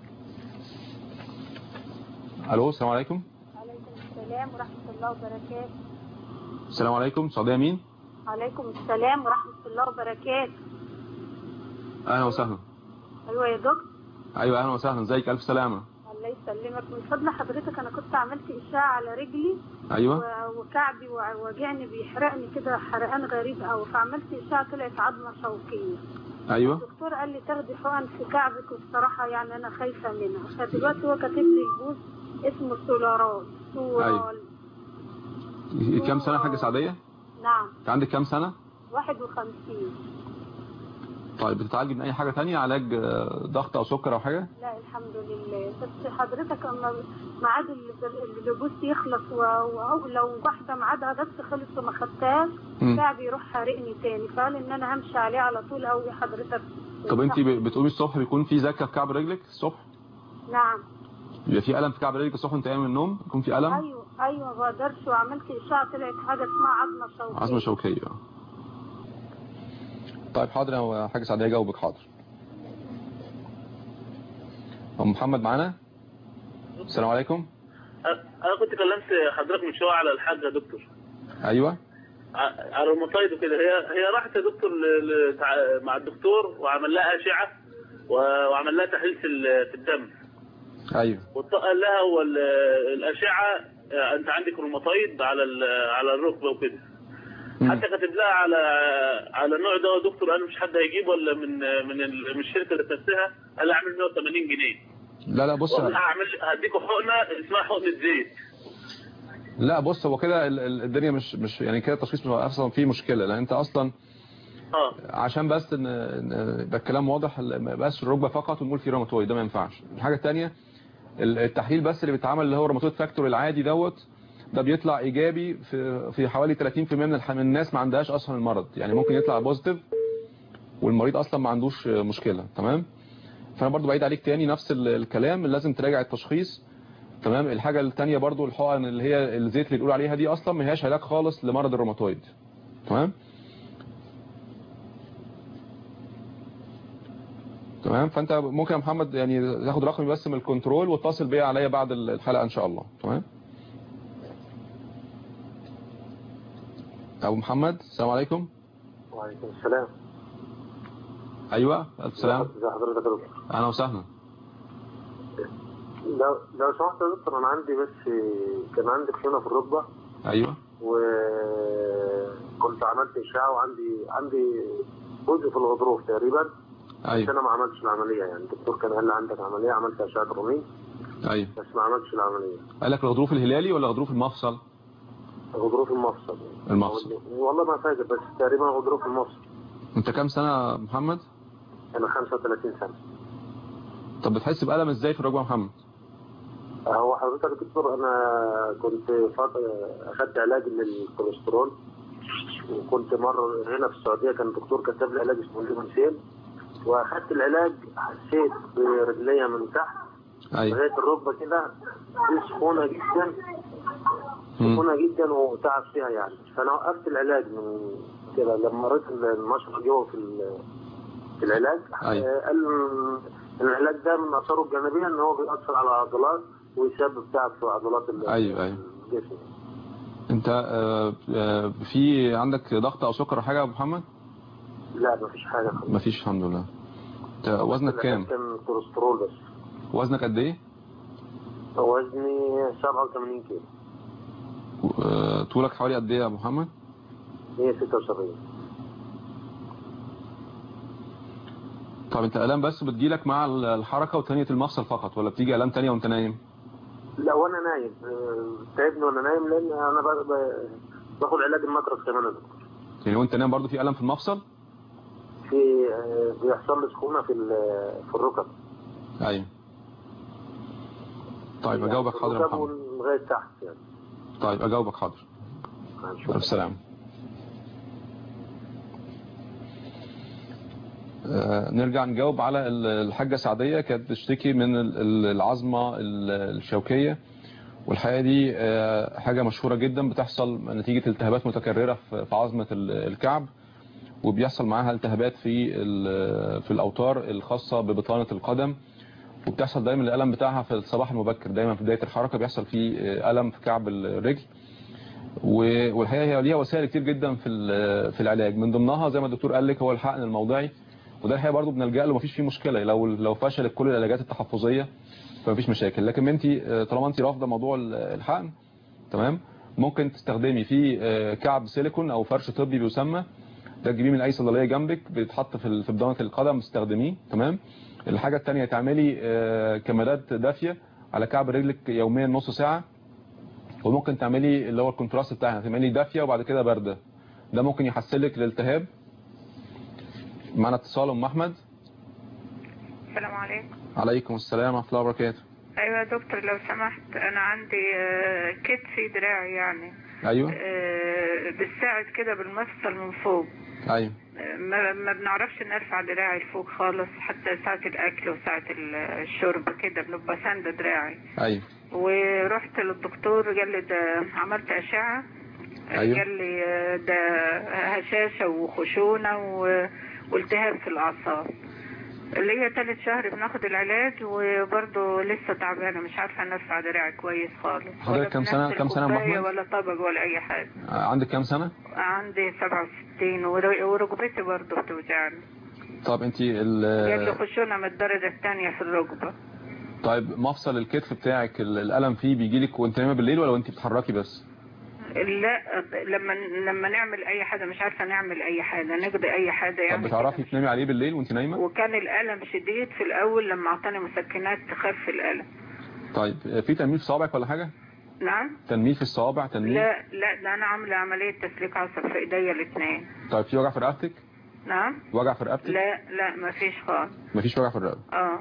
الو السلام عليكم عليكم السلام ورحمة الله وبركاته السلام عليكم سعوديه مين عليكم السلام ورحمة الله وبركاته اهلا وسهلا أيوة يا دكتور ايوه اهلا وسهلا ازيك الف سلامه الله يسلمك من فضل حضرتك أنا كنت عملت إشاعة على رجلي ايوه و- وكعبي وع- وجعني بيحرقني كده حرقان غريب أوي فعملت إشاعة طلعت عظمة شوكية ايوه الدكتور قال لي تاخدي حقن في كعبك والصراحة يعني أنا خايفة منها فدلوقتي هو كاتب لي البوز اسمه سولارال سولال كام سنه يا حاجه سعديه نعم انت عندك كام سنه 51 طيب بتتعالج من اي حاجه تانية علاج آه، ضغط او سكر او حاجه لا الحمد لله بس حضرتك اما ميعاد ال- اللبوس يخلص و- ولو واحده ميعادها بس خلص وما خدتهاش مم. تعبي يروح حارقني تاني فقال ان انا همشي عليه على طول قوي حضرتك طب انت ب- بتقومي الصبح بيكون في زكه في كعب رجلك الصبح نعم بيبقى في الم في كعب رجلك الصبح وانت قايم من النوم يكون في الم ايوه ايوه ما بقدرش وعملت اشعه طلعت حاجه اسمها عظمه شوكيه عظمه شوكيه اه. طيب حاضر يا حاجه سعديه جاوبك حاضر ام محمد معانا السلام عليكم انا كنت كلمت حضرتك من شويه على الحاجه يا دكتور ايوه ع- على المصايد وكده هي هي راحت يا دكتور ل- ل- تع- مع الدكتور وعمل لها اشعه و- وعمل لها تحليل في ال- في الدم ايوه وقال لها هو ال- الاشعه آه، انت عندك روماتويد على ال- على الركبه وكده مم. حتى كاتب لها على على النوع ده يا دكتور قال مش حد هيجيبه ولا من من ال- من الشركه اللي نفسها قال لي اعمل 180 جنيه لا لا بص والله هعمل هديكوا حقنه اسمها حقنه زيت لا بص هو كده ال- ال- الدنيا مش مش يعني كده التشخيص مش اصلا فيه مشكله لان انت اصلا اه عشان بس ان إن يبقى الكلام واضح ما يبقاش الركبه فقط ونقول في روماتويد ده ما ينفعش الحاجه الثانيه التحليل بس اللي بيتعمل اللي هو الروماتويد فاكتور العادي دوت ده بيطلع ايجابي في في حوالي 30% من الح- من الناس ما عندهاش اصلا المرض يعني ممكن يطلع بوزيتيف والمريض اصلا ما عندوش مشكله تمام فانا برضو بعيد عليك تاني نفس ال- الكلام لازم تراجع التشخيص ف تمام الحاجة التانية برضو الحقن اللي هي الزيت اللي بيقولوا عليها دي اصلا ما هياش علاج خالص لمرض الروماتويد تمام تمام فانت ممكن يا محمد يعني تاخد رقمي بس من الكنترول واتصل بيا عليا بعد الحلقة ان شاء الله تمام ابو محمد السلام عليكم وعليكم السلام ايوه الف سلام ازي حضرتك يا دكتور اهلا وسهلا لو لو سمحت يا دكتور انا عندي بس كان عندي خشونه في الركبه ايوه وكنت عملت اشعه وعندي عندي جزء في الغضروف تقريبا بس ايوه انا ما عملتش العمليه يعني الدكتور كان قال لي عندك عمليه عملت اشعه رنين ايوه بس ما عملتش العمليه قال لك الغضروف الهلالي ولا غضروف المفصل غضروف المفصل المفصل. والله ما فاكر بس تقريبا غضروف المفصل انت كام سنة يا محمد انا 35 سنه طب بتحس بألم ازاي في الركبة يا محمد هو حضرتك يا دكتور انا كنت فتره اخدت علاج للكوليسترول وكنت مره هنا في السعوديه كان الدكتور كتب لي علاج اسمه ليمونسيل واخدت العلاج حسيت برجليا من تحت ايوه لغايه الركبه كده في سخونه جدا مم. سخونه جدا وتعب فيها يعني فانا وقفت العلاج من كده لما قريت المشرع جوه في ال- في العلاج أيوة. آه، قال إن العلاج ده من اثاره الجانبيه ان هو بيأثر على العضلات ويسبب تعب في عضلات ال- أيوة، أيوة. الجسم انت آه، آه، في عندك ضغط او سكر او حاجة يا ابو محمد لا مفيش حاجه خالص. مفيش الحمد لله انت وزنك كام كان كوليسترول بس وزنك قد ايه وزني 87 كيلو آه، طولك حوالي قد ايه يا ابو محمد 176 طب انت الام بس بتجيلك مع الحركة وتانية المفصل فقط ولا بتيجي الام تانية وانت نايم لا وانا نايم آه، تعبني وانا نايم لان انا ب- ب- باخد علاج النقرس كمان يا دكتور يعني وانت نايم برضو في الم في المفصل في آه، بيحصل لي سخونه في ال- في الركب ايوه طيب اجاوبك في حاضر يا الركب محمد لغايه تحت يعني طيب اجاوبك حاضر الف سلام آه، نرجع نجاوب على ال- الحاجة سعدية كانت بتشتكي من ال- ال- العظمة ال- الشوكية والحقيقة دي آه، حاجة مشهورة جدا بتحصل نتيجة التهابات متكررة في في عظمة ال- الكعب وبيحصل معاها التهابات في ال- في الأوتار الخاصة ببطانة القدم وبتحصل دايما الألم بتاعها في الصباح المبكر دايما في بداية الحركة بيحصل فيه آه، ألم في كعب الرجل و- والحقيقه هي ليها وسائل كتير جدا في ال- في العلاج من ضمنها زي ما الدكتور قال لك هو الحقن الموضعي وده الحقيقه برضه بنلجا له مفيش فيه مشكله لو لو فشلت كل العلاجات التحفظيه فمفيش مشاكل لكن انت آه، طالما انت رافضه موضوع ال- الحقن تمام ممكن تستخدمي في آه، كعب سيليكون او فرش طبي بيسمى ده تجيبيه من اي صيدليه جنبك بيتحط في ال- في بدانه القدم تستخدميه تمام الحاجه الثانيه تعملي آه، كمادات دافيه على كعب رجلك يوميا نص ساعه وممكن تعملي اللي هو الكونتراست بتاعها تعملي دافيه وبعد كده بارده ده ممكن يحسن لك الالتهاب معنا اتصال ام احمد السلام عليكم عليكم السلام ورحمه الله وبركاته ايوه يا دكتور لو سمحت انا عندي آه، كتفي دراعي يعني ايوه آه، بالساعد كده بالمفصل من فوق ايوه آه، ما, ما بنعرفش نرفع دراعي لفوق خالص حتى ساعة الأكل وساعة ال- الشرب كده بنبقى ساندة دراعي ايوه ورحت للدكتور قال لي ده عملت أشعة أيوة. قال لي آه، ده هشاشة وخشونة و- والتهاب في الأعصاب اللي هي تالت شهر بناخد العلاج وبرضه لسه تعبانة مش عارفة نرفع دراعي كويس خالص حضرتك ولا كام بنفس سنة- كام سنة يا الكوباية محمد؟ ولا طبق ولا أي حاجة آه، عندك كام سنه عندي 67 ور- وركبتي برضه بتوجعني طب انت قال لي ال خشونة من الدرجة الثانية في الركبة طيب مفصل الكتف بتاعك ال- الالم فيه بيجي لك وانت نايمه بالليل ولا وانت بتتحركي بس لا لما لما نعمل اي حاجه مش عارفه نعمل اي حاجه نقضي اي حاجه طب يعني بتعرفي تنامي عليه بالليل وانت نايمه وكان الالم شديد في الاول لما اعطاني مسكنات تخف الالم طيب آه، في تنميل في صوابعك ولا حاجه نعم تنميل في الصوابع تنميل لا لا ده انا عامله عمليه تسليك عصب في ايديا الاثنين طيب في وجع في رقبتك نعم وجع في رقبتك لا لا ما فيش خالص مفيش وجع في الرقبه اه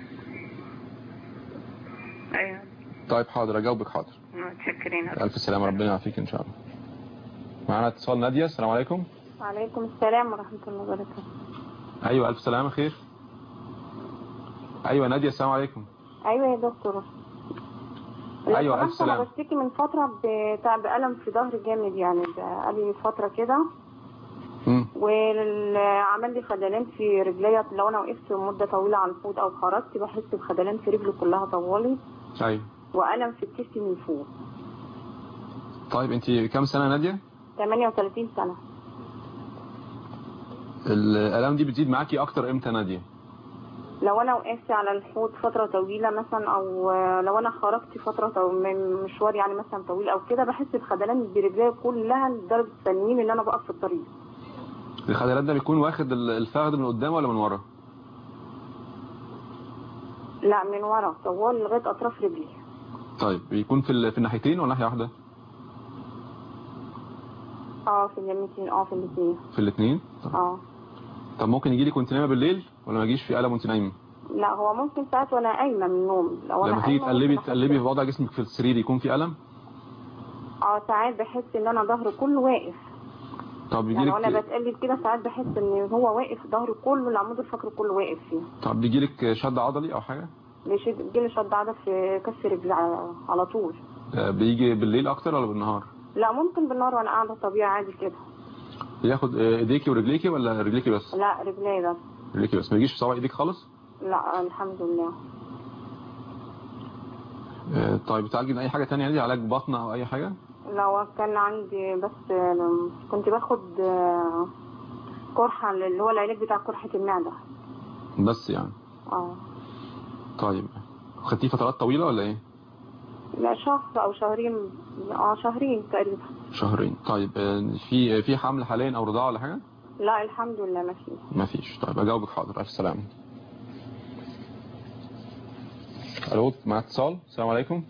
ايوه طيب حاضر اجاوبك حاضر متشكرين الف سلامه ربنا يعافيك ان شاء الله معانا اتصال ناديه السلام عليكم وعليكم السلام ورحمة الله وبركاته ايوه الف سلامه خير ايوه ناديه السلام عليكم أيوة يا دكتور لو أيوة، ألف سمحت انا سلامة. بشتكي من فتره بتاع بألم في ظهري جامد يعني بقالي فتره كده مم. وعمل لي خدلان في رجليا لو انا وقفت مده طويله على الحوض او خرجت بحس بخدلان في رجلي كلها طوالي أيوة والم في الكتف من فوق طيب أنت كام سنة يا نادية 38 سنه الآلام دي بتزيد معاكي أكتر إمتى يا نادية لو انا وقفت على الحوض فتره طويله مثلا او لو انا خرجت فتره طو... من مشوار يعني مثلا طويل او كده بحس بخدلان برجليا كلها لدرجه تنين ان انا بقف في الطريق الخدلات ده بيكون واخد ال- الفخذ من قدام ولا من ورا لا من ورا طوال لغايه اطراف رجلي طيب بيكون في ال- في الناحيتين ولا ناحية واحدة اه في اليمين اه في الاثنين في الاثنين اه طب ممكن يجي لك وانت نايمة بالليل ولا ما يجيش في ألم وانت نايمة لا هو ممكن ساعات وانا قايمه من النوم لو انا لما تيجي قايمة تقلبي ممكن أحس- تقلبي في وضع جسمك في السرير يكون في ألم اه ساعات بحس ان انا ظهري كله واقف طب بيجي يعني وانا لك بتقلب كده ساعات بحس ان هو واقف ظهري كله العمود الفقري كله واقف فيه طب بيجي لك شد عضلي أو حاجة بيشد بيجيلي شد عضل في كف رجلي على, على طول آه، بيجي بالليل أكتر ولا بالنهار لا ممكن بالنهار وانا قاعده طبيعي عادي كده ياخد آه، ايديكي ورجليكي ولا رجليكي بس لا رجلي بس رجليكي بس ما يجيش في صوابع ايديك خالص لا الحمد لله آه، طيب بتعالجي من اي حاجه تانية يعني علاج بطن او اي حاجه لو كان عندي بس آه، كنت باخد آه، قرحه اللي هو العلاج بتاع قرحه المعده بس يعني اه طيب خدتيه فترات طويله ولا ايه لا شهر او شهرين اه شهرين تقريبا شهرين طيب آه، في في حمل حاليا او رضاعه ولا حاجه لا الحمد لله ما فيه ما فيش طيب اجاوبك حاضر الف سلامه الو مع اتصال السلام عليكم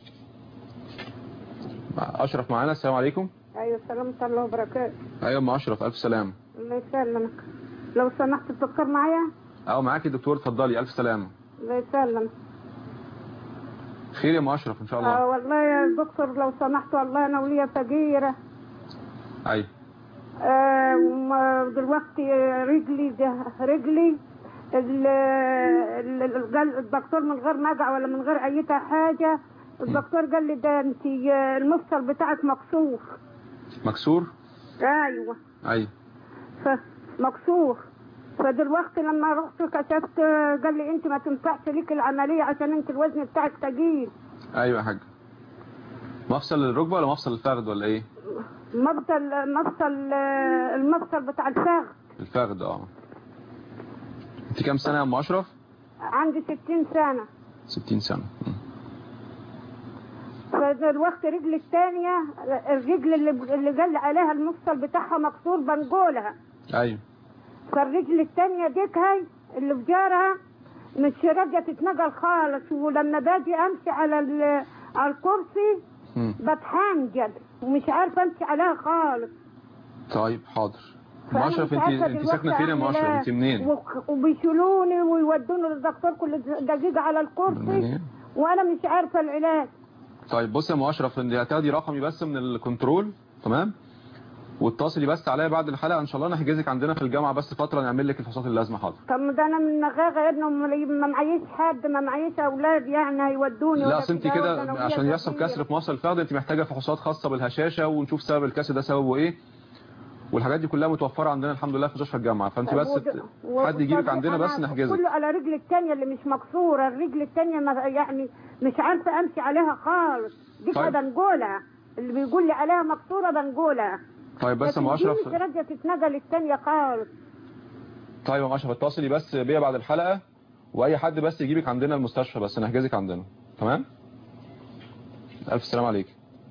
مع اشرف معانا السلام عليكم ايوه السلام ورحمه الله وبركاته ايوه ام اشرف الف سلامه الله يسلمك لو سمحت الدكتور معايا اه معاكي دكتور اتفضلي الف سلامه الله يسلمك خير يا ام اشرف ان شاء الله آه والله يا دكتور لو سمحت والله انا وليا فقيره ايوه آه وما- دلوقتي رجلي ده رجلي ال- ال- ال- قال الدكتور من غير مجع ولا من غير اي حاجه الدكتور قال لي ده انت المفصل بتاعك مكسور مكسور ايوه ايوه فمكسور فدلوقتي لما رحت كشفت قال لي انت ما تنفعش ليك العمليه عشان انت الوزن بتاعك ثقيل ايوه يا حاج مفصل الركبه ولا مفصل الفخذ ولا ايه مفصل مفصل المفصل بتاع الفخذ الفخذ اه انت كام سنه يا ام اشرف عندي 60 سنه 60 سنه مم. فدلوقتي رجلي الثانيه الرجل اللي اللي قال لي عليها المفصل بتاعها مكسور بنقولها ايوه فالرجل الثانيه ديك هاي اللي في جارها مش راضيه تتنقل خالص ولما باجي امشي على ال- على الكرسي مم. بتحنجد ومش عارفه امشي عليها خالص طيب حاضر ام فأنا اشرف مش انت عارفة انت دلوقتي ساكنه فين يا ام أعمل اشرف إيه. انت منين وك- وبيشيلوني ويودوني للدكتور كل دقيقه على الكرسي منين؟ وانا مش عارفه العلاج طيب بص يا ام اشرف انت هتاخدي رقمي بس من الكنترول تمام واتصلي بس عليا بعد الحلقه ان شاء الله انا هحجزك عندنا في الجامعه بس فتره نعمل لك الفحوصات اللازمه حاضر طب ما ده انا من نغاغه يا ابني وما- ما معيش حد ما معيش اولاد يعني هيودوني لا ولا اصل انت كده، كده ولا أنا عشان ويا يحصل كتير. كسر في مفصل الفخذ انت محتاجه فحوصات خاصه بالهشاشه ونشوف سبب الكسر ده سببه ايه والحاجات دي كلها متوفره عندنا الحمد لله في مستشفى الجامعه فانت بس ود- ت- و- حد يجيبك طب عندنا بس أنا نحجزك كله على رجلي الثانيه اللي مش مكسوره الرجل الثانيه ما يعني مش عارفه امشي عليها خالص دي طيب. كده بنقولها اللي بيقول لي عليها مكسوره بنقولها طيب بس يا ام لكن دي اشرف مش راضيه تتنقل الثانيه خالص طيب يا ام اشرف اتصلي بس بيا بعد الحلقه واي حد بس يجيبك عندنا المستشفى بس نحجزك عندنا تمام الف سلام عليك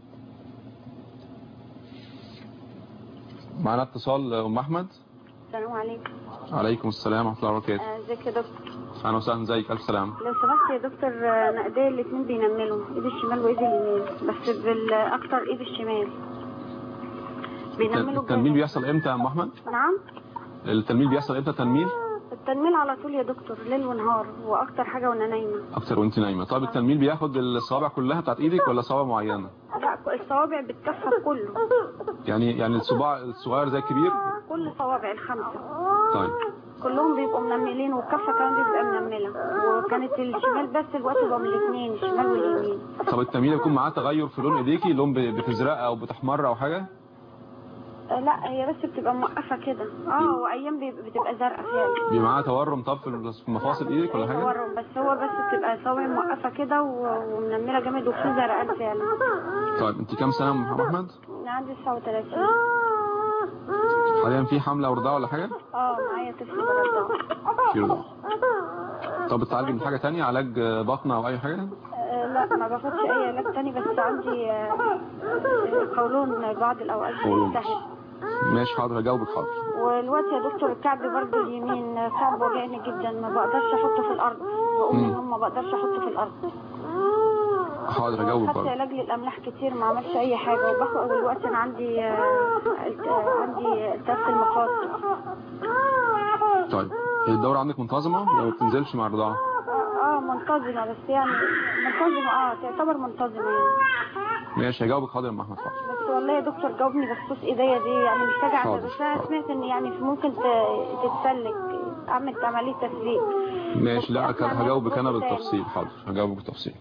معنا اتصال ام احمد السلام عليكم عليكم السلام ورحمه الله وبركاته آه، ازيك يا دكتور اهلا وسهلا ازيك الف سلام لو سمحت يا دكتور آه، انا ايديا الاثنين بينملوا ايد الشمال وايد اليمين بس بالاكتر ايد الشمال بينملوا التنميل جامد. بيحصل امتى يا ام احمد نعم التنميل بيحصل امتى تنميل التنميل على طول يا دكتور ليل ونهار واكتر حاجه وانا نايمه اكتر وانت نايمه طيب التنميل بياخد الصوابع كلها بتاعت ايدك ولا صوابع معينه لا الصوابع بالكفه كله يعني يعني الصباع الصغير زي الكبير كل صوابع الخمسه طيب كلهم بيبقوا منملين والكفه كمان بتبقى منمله وكانت الشمال بس الوقت بقى من الاثنين الشمال واليمين طب التنميل بيكون معاه تغير في لون ايديكي لون ب- بتزرق او بتحمر او حاجه آه، لا هي بس بتبقى موقفه كده اه وايام بيبقى- بتبقى زرقاء فعلا بيبقى معاه تورم طب في في مفاصل ايدك ولا حاجه تورم بس هو بس بتبقى صوابع موقفه كده و- ومنمله جامد وفي زرقان فعلا طيب انت كام سنه يا ام احمد انا عندي 39 حاليا في حمله او رضاعه ولا حاجه اه معايا طفل برضه في رضاعه طب بتعالجي من حاجه تانية علاج آه، بطن او اي حاجه آه، لا ما باخدش اي علاج تاني بس عندي آه، آه، قولون بعض الاوقات قولون. بيلتهب ماشي حاضر هجاوبك حاضر والوقت يا دكتور الكعب برضه اليمين آه، كعب وجعني جدا ما بقدرش احطه في الارض بقوم مم. من النوم ما بقدرش احطه في الارض حاضر هجاوبك خدت برضه علاج للاملاح كتير ما عملش اي حاجه وباخد دلوقتي انا عندي آه، الت- آه، عندي التهاب في المفاصل طيب الدوره عندك منتظمه ولا ما بتنزلش مع الرضاعه اه منتظمه بس يعني منتظمه اه تعتبر منتظمه يعني ماشي هجاوبك حاضر يا ام احمد حاضر بس والله يا دكتور جاوبني بخصوص ايديا دي يعني محتاجه حاضر، اعمل بس انا حاضر. سمعت ان يعني ممكن ت- تتسلك اعمل عمليه تسليك ماشي لا بس أسمع إن هجاوبك انا الظروف بالتفصيل حاضر هجاوبك بالتفصيل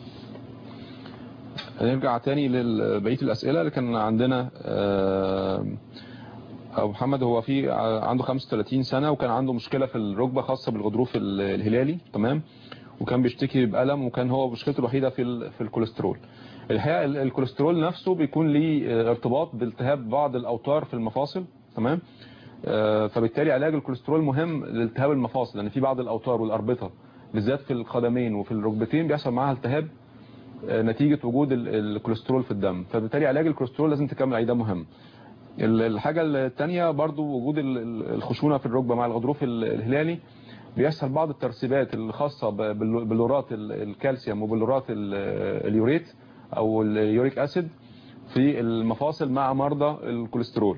هنرجع تاني لبقيه الاسئله اللي كان عندنا آه، ابو محمد هو في ع- عنده 35 سنه وكان عنده مشكله في الركبه خاصه بالغضروف ال- الهلالي تمام وكان بيشتكي بألم وكان هو مشكلته الوحيده في ال- في الكوليسترول الحقيقه ال- الكوليسترول نفسه بيكون ليه آه، ارتباط بالتهاب بعض الاوتار في المفاصل تمام آه، فبالتالي علاج الكوليسترول مهم لالتهاب المفاصل لان في بعض الاوتار والاربطه بالذات في القدمين وفي الركبتين بيحصل معاها التهاب آه، نتيجه وجود ال- الكوليسترول في الدم فبالتالي علاج الكوليسترول لازم تكمل عليه ده مهم ال- الحاجه الثانيه برضو وجود ال- ال- الخشونه في الركبه مع الغضروف ال- الهلالي بيحصل بعض الترسيبات الخاصه ب- بال- بلورات ال- الكالسيوم وبلورات ال- اليوريت او اليوريك اسيد في المفاصل مع مرضى الكوليسترول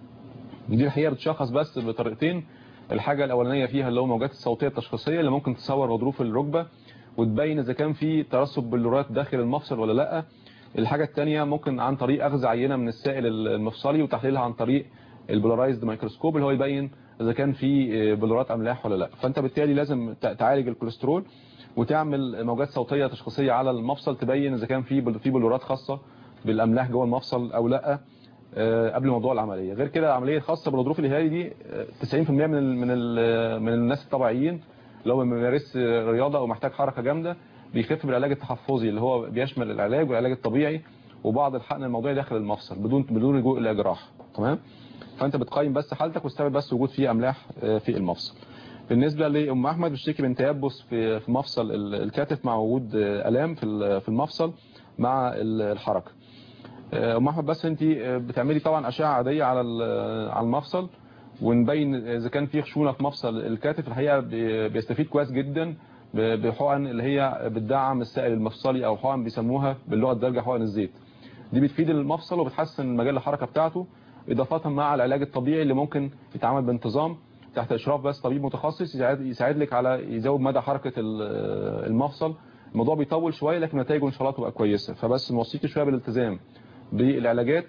دي الحقيقه بتشخص بس بطريقتين الحاجه الاولانيه فيها اللي هو موجات الصوتيه التشخيصيه اللي ممكن تصور غضروف الركبه وتبين اذا كان في ترسب بلورات داخل المفصل ولا لا الحاجه الثانيه ممكن عن طريق اخذ عينه من السائل المفصلي وتحليلها عن طريق البولارايزد مايكروسكوب اللي هو يبين اذا كان في بلورات املاح ولا لا فانت بالتالي لازم ت- تعالج الكوليسترول وتعمل موجات صوتيه تشخيصيه على المفصل تبين اذا كان في بل- في بلورات خاصه بالاملاح جوه المفصل او لا آه، قبل موضوع العمليه غير كده العمليه الخاصه بالغضروف الهلالي دي آه، 90% من ال من ال من الناس الطبيعيين اللي هو ما بيمارس رياضه او محتاج حركه جامده بيخف بالعلاج التحفظي اللي هو بيشمل العلاج والعلاج الطبيعي وبعض الحقن الموضوعي داخل المفصل بدون بدون لجوء الى جراحه تمام فانت بتقيم بس حالتك واستبعد بس وجود فيه املاح آه، في المفصل بالنسبه لام احمد بتشتكي من تيبس في في مفصل ال- الكتف مع وجود آه، الام في ال- في المفصل مع ال- الحركه آه، ام احمد بس انت آه، بتعملي طبعا اشعه عاديه على ال- على المفصل ونبين اذا كان في خشونه في مفصل الكتف الحقيقه بي- بيستفيد كويس جدا ب- بحقن اللي هي بتدعم السائل المفصلي او حقن بيسموها باللغه الدارجه حقن الزيت دي بتفيد المفصل وبتحسن مجال الحركه بتاعته اضافه مع العلاج الطبيعي اللي ممكن يتعمل بانتظام تحت اشراف بس طبيب متخصص يساعد يساعد لك على يزود مدى حركه ال- المفصل الموضوع بيطول شويه لكن نتائجه ان شاء الله تبقى كويسه فبس نوصيك شويه بالالتزام بالعلاجات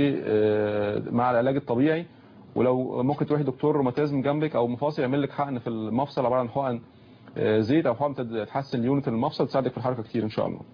ومع العلاج الطبيعي ولو ممكن تروحي دكتور روماتيزم جنبك او مفاصل يعمل لك حقن في المفصل عباره عن حقن آه، زيت او حقن تد- تحسن اليونت المفصل تساعدك في الحركه كتير ان شاء الله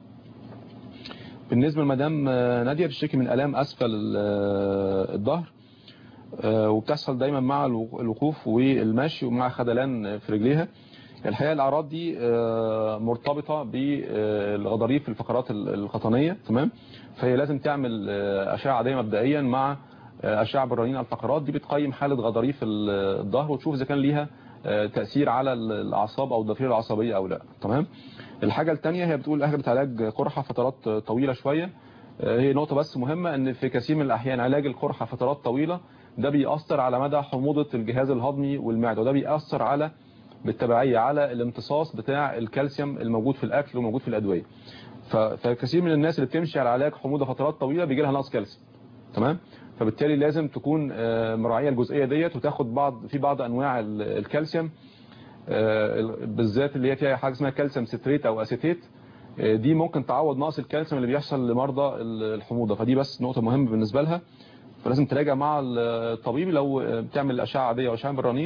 بالنسبه لمدام آه، ناديه بتشتكي من الام اسفل ال- آه، الظهر آه، وبتحصل دايما مع الو- الوقوف والمشي ومع خدلان في رجليها الحقيقه الاعراض دي آه، مرتبطه بالغضاريف في الفقرات ال- القطنيه تمام فهي لازم تعمل آه، اشعه عاديه مبدئيا مع آه، اشعه بالرنين على الفقرات دي بتقيم حاله غضاريف ال- الظهر وتشوف اذا كان ليها آه، تاثير على ال- الاعصاب او الضفيره العصبيه او لا تمام الحاجه الثانيه هي بتقول اخذت علاج قرحه فترات طويله شويه آه، هي نقطه بس مهمه ان في كثير من الاحيان علاج القرحه فترات طويله ده بيأثر على مدى حموضه الجهاز الهضمي والمعده وده بيأثر على بالتبعيه على الامتصاص بتاع الكالسيوم الموجود في الاكل وموجود في الادويه ف- فكثير من الناس اللي بتمشي على علاج حموضه فترات طويله بيجي لها نقص كالسيوم تمام فبالتالي لازم تكون آه، مراعيه الجزئيه ديت وتاخد بعض في بعض انواع ال- الكالسيوم آه، ال- بالذات اللي هي فيها حاجه اسمها كالسيوم ستريت او اسيتيت آه، دي ممكن تعوض نقص الكالسيوم اللي بيحصل لمرضى ال- الحموضه فدي بس نقطه مهمه بالنسبه لها فلازم تراجع مع الطبيب لو آه، بتعمل اشعه عاديه او اشعه بالرنين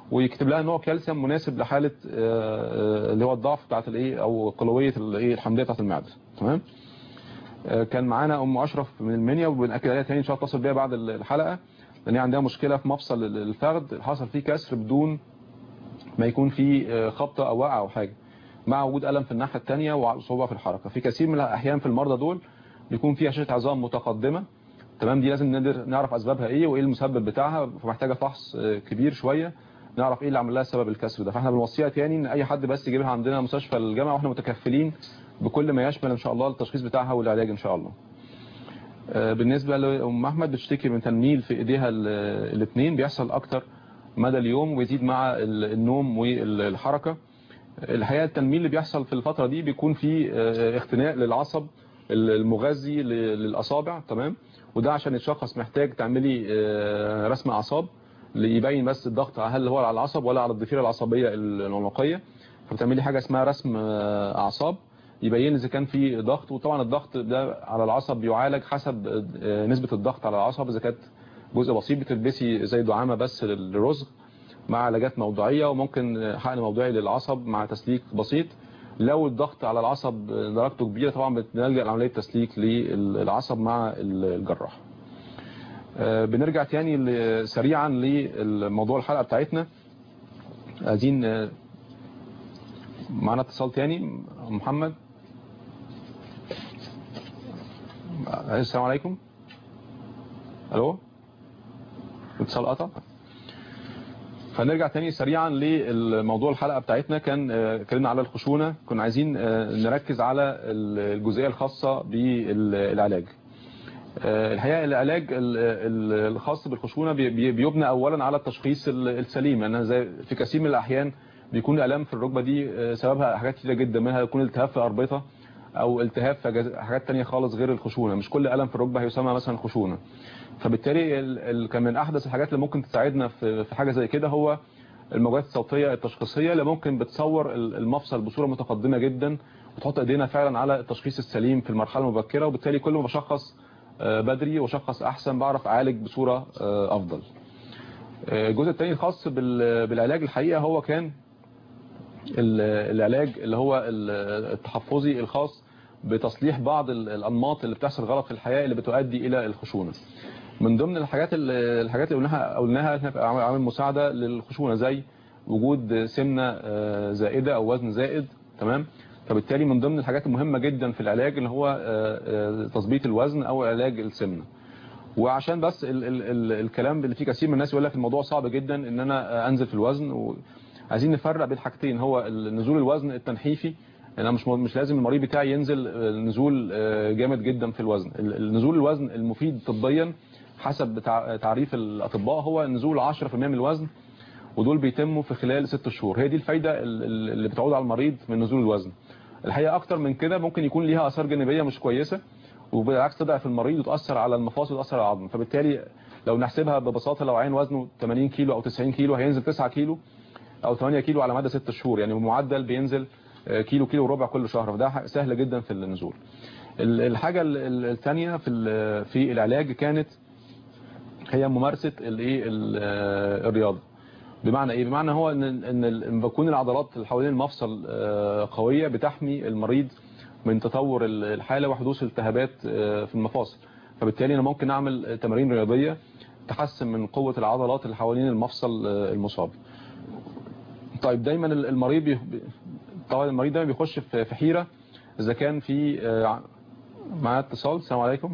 ويكتب لها نوع كالسيوم مناسب لحاله آه، آه، اللي هو الضعف بتاعت الايه او قلويه الايه الحمضيه بتاعت المعده تمام آه، كان معانا ام اشرف من المنيا وبنأكد عليها تاني ان شاء الله اتصل بيها بعد الحلقه لان هي عندها مشكله في مفصل الفخذ حصل فيه كسر بدون ما يكون فيه خبطه او وقعه او حاجه مع وجود الم في الناحيه الثانيه وصعوبه في الحركه في كثير من الاحيان في المرضى دول بيكون فيها هشاشه عظام متقدمه تمام دي لازم نقدر نعرف اسبابها ايه وايه المسبب بتاعها فمحتاجه فحص آه، كبير شويه نعرف ايه اللي عمل لها سبب الكسر ده فاحنا بنوصيها تاني ان اي حد بس يجيبها عندنا مستشفى الجامعه واحنا متكفلين بكل ما يشمل ان شاء الله التشخيص بتاعها والعلاج ان شاء الله آه، بالنسبه لام احمد بتشتكي من تنميل في ايديها الاثنين بيحصل اكتر مدى اليوم ويزيد مع ال- النوم والحركه الحقيقه التنميل اللي بيحصل في الفتره دي بيكون فيه آه، اختناق للعصب المغذي ل- للاصابع تمام وده عشان يتشخص محتاج تعملي آه، رسم اعصاب ليبين بس الضغط هل هو على العصب ولا على الضفيره العصبيه العنقيه فبتعملي حاجه اسمها رسم آه، اعصاب يبين اذا كان في ضغط وطبعا الضغط ده على العصب بيعالج حسب آه، نسبه الضغط على العصب اذا كانت جزء بسيط بتلبسي زي دعامه بس للرزغ مع علاجات موضعيه وممكن حقن موضعي للعصب مع تسليك بسيط لو الضغط على العصب درجته كبيره طبعا بنلجا لعمليه تسليك للعصب مع الجراح آه، بنرجع تاني ل- سريعا لموضوع الحلقه بتاعتنا عايزين آه، معانا اتصال تاني محمد آه، السلام عليكم الو اتصال قطع فنرجع تاني سريعا لموضوع الحلقة بتاعتنا كان آه، اتكلمنا على الخشونة كنا عايزين آه، نركز على الجزئية الخاصة بالعلاج آه، الحقيقة العلاج ال- ال- الخاص بالخشونة بي- بي- بيبنى أولا على التشخيص ال- السليم يعني زي في كثير من الأحيان بيكون الآلام في الركبة دي آه، سببها حاجات كتيرة جدا منها يكون التهاب في أربطة أو التهاب في جز- حاجات تانية خالص غير الخشونة مش كل ألم في الركبة هيسمى مثلا خشونة فبالتالي ال- ال- كان من احدث الحاجات اللي ممكن تساعدنا في في حاجه زي كده هو الموجات الصوتيه التشخيصيه اللي ممكن بتصور ال- المفصل بصوره متقدمه جدا وتحط ايدينا فعلا على التشخيص السليم في المرحله المبكره وبالتالي كل ما بشخص آه، بدري وشخص احسن بعرف اعالج بصوره آه، افضل آه، الجزء الثاني الخاص بال- بالعلاج الحقيقه هو كان ال- العلاج اللي هو ال- التحفظي الخاص بتصليح بعض ال- الانماط اللي بتحصل غلط في الحياه اللي بتؤدي الى الخشونه من ضمن الحاجات اللي الحاجات اللي قلناها قلناها إنها تبقى عامل عامل مساعده للخشونه زي وجود سمنه آه، زائده او وزن زائد تمام فبالتالي من ضمن الحاجات المهمه جدا في العلاج اللي هو آه، آه، تظبيط الوزن او علاج السمنه وعشان بس ال ال ال الكلام اللي فيه كثير من الناس يقول لك الموضوع صعب جدا ان انا انزل في الوزن وعايزين نفرق بين حاجتين هو نزول الوزن التنحيفي انا مش مش لازم المريض بتاعي ينزل آه، نزول آه، جامد جدا في الوزن ال- ال- نزول الوزن المفيد طبيا حسب تع- تعريف الاطباء هو نزول 10% من الوزن ودول بيتموا في خلال ست شهور هي دي الفايده ال- ال- اللي بتعود على المريض من نزول الوزن الحقيقه اكتر من كده ممكن يكون ليها اثار جانبيه مش كويسه وبالعكس تضعف المريض وتاثر على المفاصل وتاثر على العظم فبالتالي لو نحسبها ببساطه لو عين وزنه 80 كيلو او 90 كيلو هينزل 9 كيلو او 8 كيلو على مدى 6 شهور يعني بمعدل بينزل آه، كيلو كيلو وربع كل شهر فده ح- سهل جدا في النزول ال- الحاجه ال- ال- الثانيه في ال- في العلاج كانت هي ممارسه الايه ال- آه، الرياضه بمعنى ايه بمعنى هو ان ان ال- إن بكون العضلات اللي حوالين المفصل آه، قويه بتحمي المريض من تطور ال- الحاله وحدوث التهابات آه، في المفاصل فبالتالي انا ممكن اعمل تمارين رياضيه تحسن من قوه العضلات اللي حوالين المفصل آه، المصاب طيب دايما ال- المريض بي... طبعا المريض دايما بيخش في في حيره اذا كان في آه، معاه اتصال السلام عليكم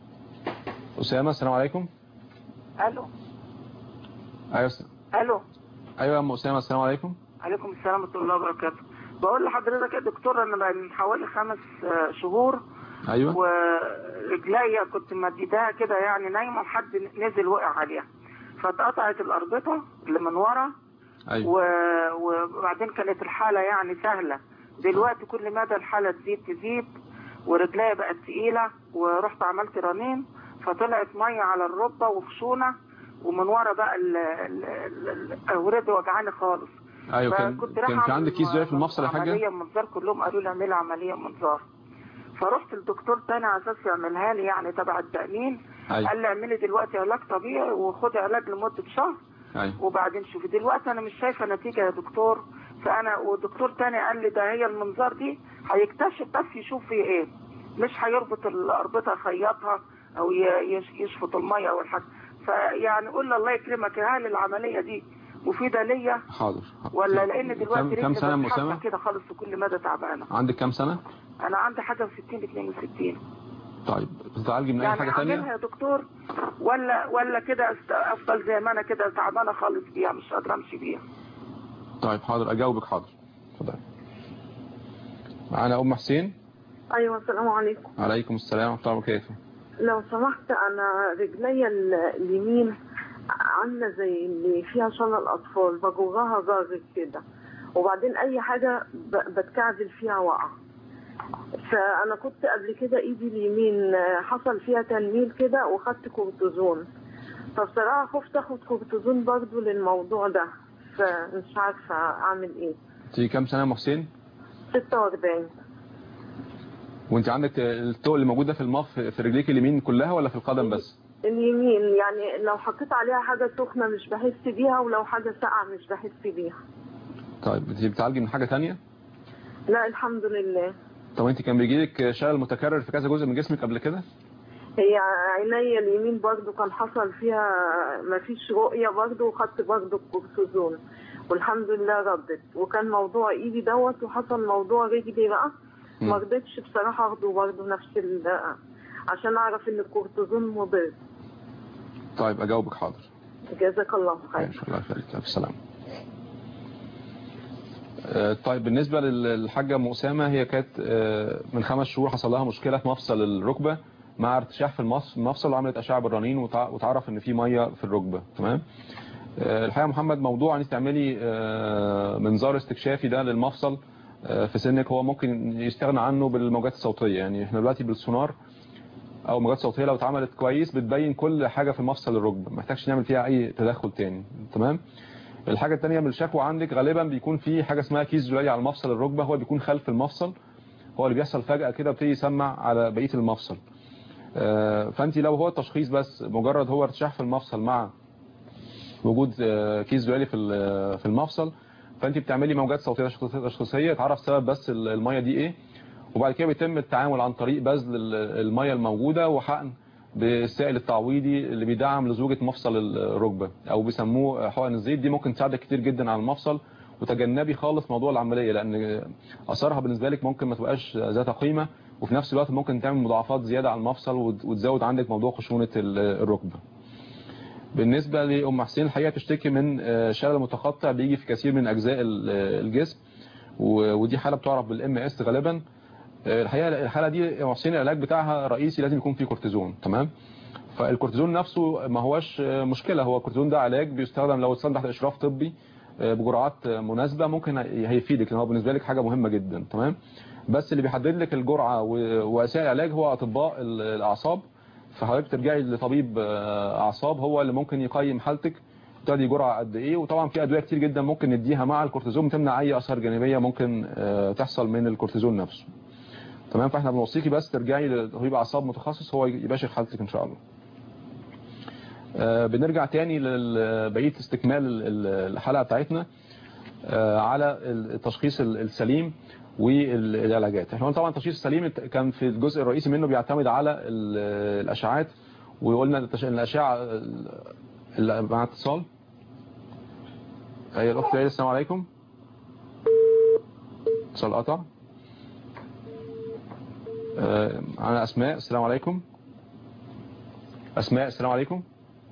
اسامه السلام عليكم الو ايوه س- الو ايوه يا ام اسامه السلام عليكم عليكم السلام ورحمه الله وبركاته بقول لحضرتك يا دكتور انا بقى من حوالي خمس آه، شهور ايوه ورجليا كنت مديداها كده يعني نايمه وحد نزل وقع عليها فاتقطعت الاربطه اللي من ورا ايوه و... وبعدين كانت الحاله يعني سهله دلوقتي كل مدى الحاله تزيد تزيد ورجليا بقت تقيله ورحت عملت رنين فطلعت ميه على الركبه وخشونه ومن ورا بقى ال- ال- ال- الاورده وجعاني خالص ايوه كان فكنت كان رايحة في عندك كيس زي في المفصل يا عمليه حاجه منظار كلهم قالوا لي اعملي عمليه منظار فرحت لدكتور تاني على اساس يعملها لي يعني تبع التامين أيوة. قال لي اعملي دلوقتي علاج طبيعي وخدي علاج لمده شهر ايوه وبعدين شوفي دلوقتي انا مش شايفه نتيجه يا دكتور فانا ودكتور تاني قال لي ده هي المنظار دي هيكتشف بس يشوف في ايه مش هيربط الاربطه يخيطها او ي- يش- يشفط الميه او الحاجه فيعني قول لي الله يكرمك هل العمليه دي مفيده ليا حاضر ولا لان دلوقتي كم- كم رجلي سنة بتحرك مسامة؟ كده خالص في كل مدى تعبانه عندك كام سنة انا عندي حاجه و60 62 طيب بتتعالجي من اي يعني حاجة اعملها تانية يا دكتور ولا ولا كده أست- افضل زي ما انا كده تعبانه خالص بيها مش قادره امشي بيها طيب حاضر اجاوبك حاضر اتفضلي معانا ام حسين ايوه السلام عليكم عليكم السلام ورحمة الله وبركاته لو سمحت انا رجليا ال- اليمين عامله زي اللي فيها شلل الاطفال بجرها جر كده وبعدين اي حاجه ب- بتكعبل فيها وقع فانا كنت قبل كده ايدي اليمين آه، حصل فيها تنميل كده وخدت كورتيزون فبصراحه خفت اخد كورتيزون برضو للموضوع ده فمش عارفه اعمل ايه انت كام سنة يا ام حسين 46 وانت عندك التوق اللي موجودة في المف في رجليك اليمين كلها ولا في القدم بس اليمين يعني لو حطيت عليها حاجة سخنة مش بحس بيها ولو حاجة ساقعة مش بحس بيها طيب انت بتعالجي من حاجة تانية لا الحمد لله طب انت كان بيجيلك شلل متكرر في كذا جزء من جسمك قبل كده هي عينيا اليمين برضو كان حصل فيها مفيش رؤية برضو وخدت برضو الكورتيزون والحمد لله ردت وكان موضوع ايدي دوت وحصل موضوع رجلي بقى ما رضيتش بصراحة اخده برضو نفس ال عشان اعرف ان الكورتيزون مضر طيب اجاوبك حاضر جزاك الله خير ان شاء الله يخليك الف سلامة آه، طيب بالنسبة لل- للحاجة ام أسامة هي كانت آه، من خمس شهور حصل لها مشكلة في مفصل الركبة مع ارتشاح في المفصل المفصل وعملت أشعة بالرنين وتع- وتعرف ان في مية في الركبة تمام آه، الحقيقة يا محمد موضوع ان انت تعملي آه، منظار استكشافي ده للمفصل آه، في سنك هو ممكن يستغنى عنه بالموجات الصوتية يعني احنا دلوقتي بالسونار او موجات صوتية لو اتعملت كويس بتبين كل حاجة في مفصل الركبة ما محتاجش نعمل فيها اي تدخل تاني تمام الحاجة التانية من الشكوى عندك غالبا بيكون في حاجة اسمها كيس زلالي على مفصل الركبة هو بيكون خلف المفصل هو اللي بيحصل فجأة كده بيبتدي يسمع على بقية المفصل آه، فانت لو هو التشخيص بس مجرد هو ارتشاح في المفصل مع وجود آه، كيس زلالي في ال- في المفصل فانت بتعملي موجات صوتيه تشخيص- تشخيصيه تعرف سبب بس ال- الميه دي ايه وبعد كده بيتم التعامل عن طريق بذل ال- الميه الموجوده وحقن بالسائل التعويضي اللي بيدعم لزوجة مفصل الركبة او بيسموه حقن الزيت دي ممكن تساعدك كتير جدا على المفصل وتجنبي خالص موضوع العملية لان اثارها بالنسبة لك ممكن ما تبقاش ذات قيمة وفي نفس الوقت ممكن تعمل مضاعفات زيادة على المفصل وت- وتزود عندك موضوع خشونة ال- الركبة بالنسبة لأم حسين الحقيقة تشتكي من آه، شلل متقطع بيجي في كثير من أجزاء ال- آه، الجسم و- ودي حالة بتعرف بالام اس غالبا آه، الحقيقة الحالة دي يا أم حسين العلاج بتاعها رئيسي لازم يكون فيه كورتيزون تمام فالكورتيزون نفسه ما هوش آه، مشكلة هو الكورتيزون ده علاج بيستخدم لو استخدم تحت إشراف طبي آه، بجرعات آه، مناسبة ممكن هي- هيفيدك لأن هو بالنسبة لك حاجة مهمة جدا تمام بس اللي بيحدد لك الجرعة و- ووسائل العلاج هو أطباء ال- الأعصاب فحضرتك ترجعي لطبيب آه، اعصاب هو اللي ممكن يقيم حالتك تدي جرعه قد ايه وطبعا في ادويه كتير جدا ممكن نديها مع الكورتيزون تمنع اي اثار جانبيه ممكن آه، تحصل من الكورتيزون نفسه تمام فاحنا بنوصيكي بس ترجعي لطبيب اعصاب متخصص هو يباشر حالتك ان شاء الله آه، بنرجع تاني لبقيه استكمال ال- ال- الحلقه بتاعتنا آه، على التشخيص ال- السليم والعلاجات احنا قلنا طبعا التشخيص السليم كان في الجزء الرئيسي منه بيعتمد على ال- الاشعاعات وقلنا التش- الاشعه ال- مع اتصال اي الاخت ليلى السلام عليكم اتصال قطع آه، انا اسماء السلام عليكم اسماء السلام عليكم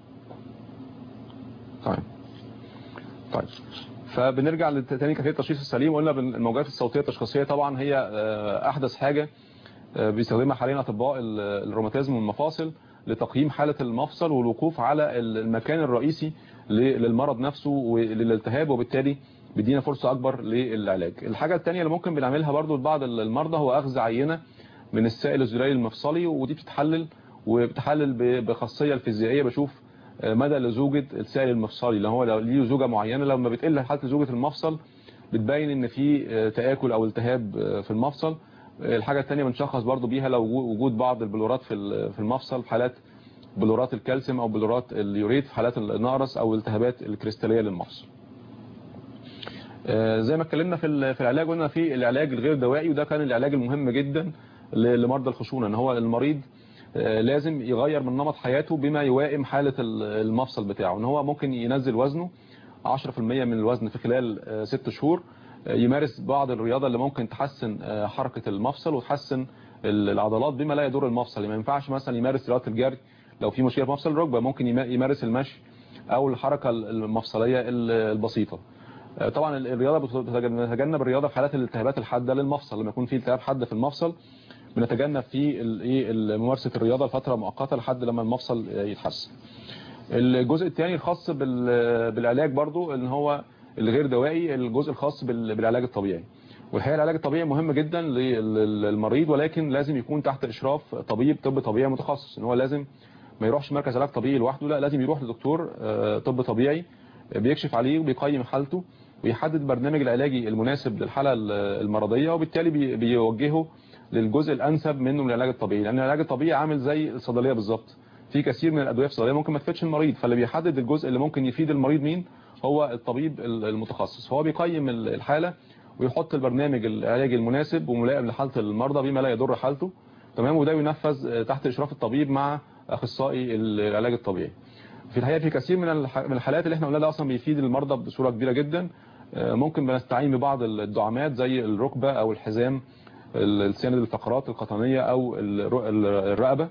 طيب طيب فبنرجع لتاني كيفيه التشخيص السليم قلنا بن- الموجات الصوتيه التشخيصيه طبعا هي آه، احدث حاجه آه، بيستخدمها حاليا اطباء ال- الروماتيزم والمفاصل لتقييم حاله المفصل والوقوف على ال- المكان الرئيسي ل- للمرض نفسه وللالتهاب وبالتالي بيدينا فرصه اكبر للعلاج الحاجه الثانيه اللي ممكن بنعملها برضو لبعض المرضى هو اخذ عينه من السائل الزلالي المفصلي ودي بتتحلل وبتحلل ب- بخاصيه الفيزيائيه بشوف مدى لزوجة السائل المفصلي اللي هو لو ليه زوجة معينة لما بتقل حالة زوجة المفصل بتبين ان في تآكل او التهاب في المفصل الحاجة الثانية بنشخص برضو بيها لو وجود بعض البلورات في في المفصل في حالات بلورات الكالسيوم او بلورات اليوريت في حالات النقرس او الالتهابات الكريستاليه للمفصل آه، زي ما اتكلمنا في ال- في العلاج قلنا في العلاج الغير دوائي وده كان العلاج المهم جدا ل- لمرضى الخشونه ان هو المريض آه، لازم يغير من نمط حياته بما يوائم حاله ال- المفصل بتاعه ان هو ممكن ينزل وزنه 10% من الوزن في خلال آه، ست شهور آه، يمارس بعض الرياضه اللي ممكن تحسن آه، حركه المفصل وتحسن ال- العضلات بما لا يضر المفصل ما ينفعش مثلا يمارس رياضه الجري لو في مشكله في مفصل الركبه ممكن يما- يمارس المشي او الحركه المفصليه ال- البسيطه آه، طبعا ال- الرياضه بتتجنب الرياضه في حالات الالتهابات الحاده للمفصل لما يكون في التهاب حاد في المفصل بنتجنب فيه ال- ايه ال- ممارسه الرياضه لفتره مؤقته لحد لما المفصل آه، يتحسن الجزء الثاني الخاص بال- بالعلاج برضو ان هو الغير دوائي الجزء الخاص بال- بالعلاج الطبيعي والحقيقه العلاج الطبيعي مهم جدا لل- للمريض ولكن لازم يكون تحت اشراف طبيب طب طبيعي متخصص ان هو لازم ما يروحش مركز علاج طبيعي لوحده لا لازم يروح لدكتور آه، طب طبيعي بيكشف عليه وبيقيم حالته ويحدد البرنامج العلاجي المناسب للحالة ال- المرضية وبالتالي بي- بيوجهه للجزء الأنسب منه من العلاج الطبيعي لأن العلاج الطبيعي عامل زي الصيدلية بالظبط في كثير من الأدوية في الصيدلية ممكن ما تفيدش المريض فاللي بيحدد الجزء اللي ممكن يفيد المريض مين هو الطبيب ال- المتخصص فهو بيقيم ال- الحالة ويحط البرنامج العلاجي المناسب وملائم لحالة المرضى بما لا يضر حالته تمام وده ينفذ آه، تحت إشراف الطبيب مع أخصائي العلاج الطبيعي في الحقيقة في كثير من الح- من الحالات اللي احنا قلنا ده اصلا بيفيد المرضى بصورة كبيرة جدا آه، ممكن بنستعين ببعض الدعامات زي الركبة او الحزام الساند الفقرات القطنية او الر- الرقبة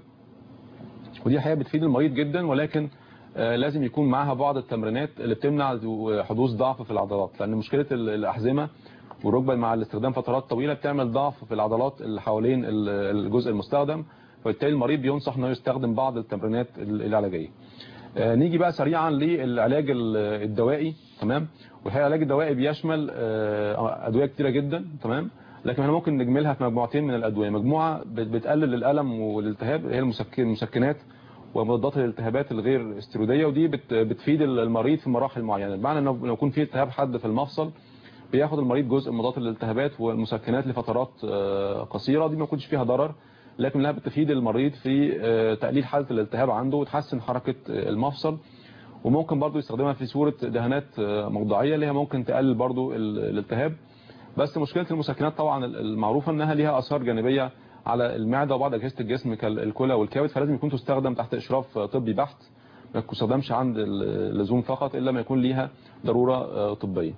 ودي الحقيقة بتفيد المريض جدا ولكن آه، لازم يكون معاها بعض التمرينات اللي بتمنع حدوث ضعف في العضلات لان مشكلة ال- الأحزمة والركبة مع الاستخدام فترات طويلة بتعمل ضعف في العضلات اللي حوالين ال- الجزء المستخدم فبالتالي المريض بينصح انه يستخدم بعض التمرينات العلاجية آه، نيجي بقى سريعا للعلاج ال- الدوائي تمام والحقيقه العلاج الدوائي بيشمل آه، ادويه كتيره جدا تمام لكن احنا ممكن نجملها في مجموعتين من الادويه مجموعه بت- بتقلل الالم والالتهاب هي المسك- المسكنات ومضادات الالتهابات الغير استيروديه ودي بت- بتفيد المريض في مراحل معينه بمعنى انه لو يكون في التهاب حاد في المفصل بياخد المريض جزء من مضادات الالتهابات والمسكنات لفترات آه، قصيره دي ما يكونش فيها ضرر لكن لها بتفيد المريض في آه، تقليل حالة الالتهاب عنده وتحسن حركة آه، المفصل وممكن برضو يستخدمها في صورة دهانات آه، موضعية اللي هي ممكن تقلل برضو ال- الالتهاب بس مشكلة المسكنات طبعا المعروفة انها ليها اثار جانبية على المعدة وبعض اجهزة الجسم كالكلى والكبد فلازم يكون تستخدم تحت اشراف طبي بحت ما تستخدمش عند اللزوم فقط الا ما يكون ليها ضرورة آه، طبية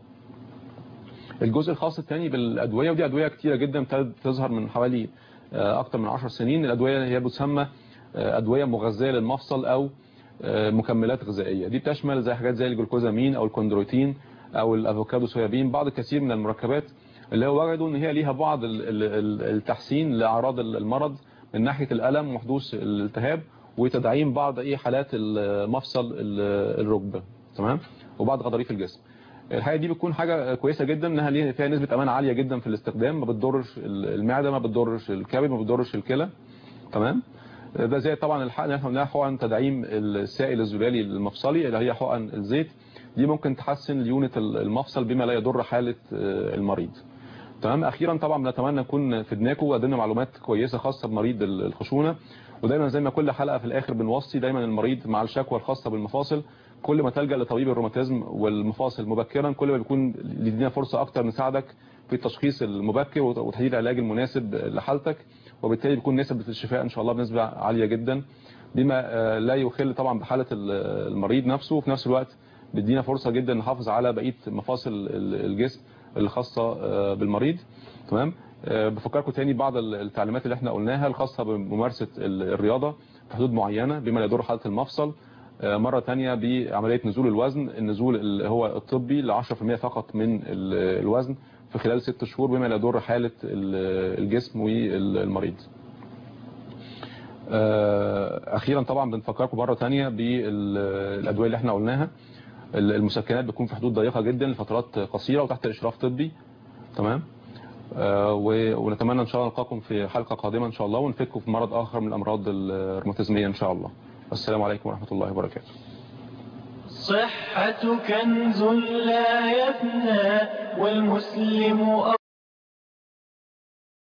الجزء الخاص الثاني بالادويه ودي ادويه كتيره جدا ابتدت تظهر من حوالي آه، اكتر من 10 سنين الادويه هي بتسمى آه، ادويه مغذيه للمفصل او آه، مكملات غذائيه دي بتشمل زي حاجات زي الجلوكوزامين او الكوندرويتين او الافوكادو سويابين بعض الكثير من المركبات اللي هو وجدوا ان هي ليها بعض ال- ال- ال- التحسين لاعراض المرض من ناحيه الالم وحدوث الالتهاب وتدعيم بعض ايه حالات المفصل ال- الركبه تمام وبعض غضاريف الجسم الحقيقه دي بتكون حاجه كويسه جدا انها ليها- فيها نسبه امان عاليه جدا في الاستخدام ما بتضرش المعده ما بتضرش الكبد ما بتضرش الكلى تمام ده زي طبعا الحقن اللي احنا قلناها حقن تدعيم السائل الزلالي المفصلي اللي هي حقن الزيت دي ممكن تحسن ليونة المفصل بما لا يضر حالة آه، المريض تمام اخيرا طبعا بنتمنى نكون فدناكم وقدمنا معلومات كويسه خاصه بمريض الخشونه ودايما زي ما كل حلقه في الاخر بنوصي دايما المريض مع الشكوى الخاصه بالمفاصل كل ما تلجا لطبيب الروماتيزم والمفاصل مبكرا كل ما بيكون لدينا فرصه اكتر نساعدك في التشخيص المبكر وتحديد العلاج المناسب لحالتك وبالتالي بيكون نسبه الشفاء ان شاء الله بنسبه عاليه جدا بما آه، لا يخل طبعا بحاله ال- المريض نفسه وفي نفس الوقت بيدينا فرصه جدا نحافظ على بقيه مفاصل ال- الجسم الخاصه آه، بالمريض تمام آه، بفكركم تاني بعض ال- التعليمات اللي احنا قلناها الخاصه بممارسه ال- الرياضه في حدود معينه بما لا يضر حاله المفصل آه، مرة تانية بعملية نزول الوزن النزول اللي هو الطبي ل 10% فقط من ال- الوزن في خلال ست شهور بما لا يضر حالة ال- الجسم والمريض آه، أخيرا طبعا بنفكركم مرة تانية بالأدوية اللي احنا قلناها المسكنات بتكون في حدود ضيقة جدا لفترات قصيرة وتحت إشراف طبي تمام آه، و- ونتمنى ان شاء الله نلقاكم في حلقة قادمة ان شاء الله ونفيدكم في مرض اخر من الامراض الروماتيزمية ان شاء الله السلام عليكم ورحمة الله وبركاته صحة كنز لا يفنى والمسلم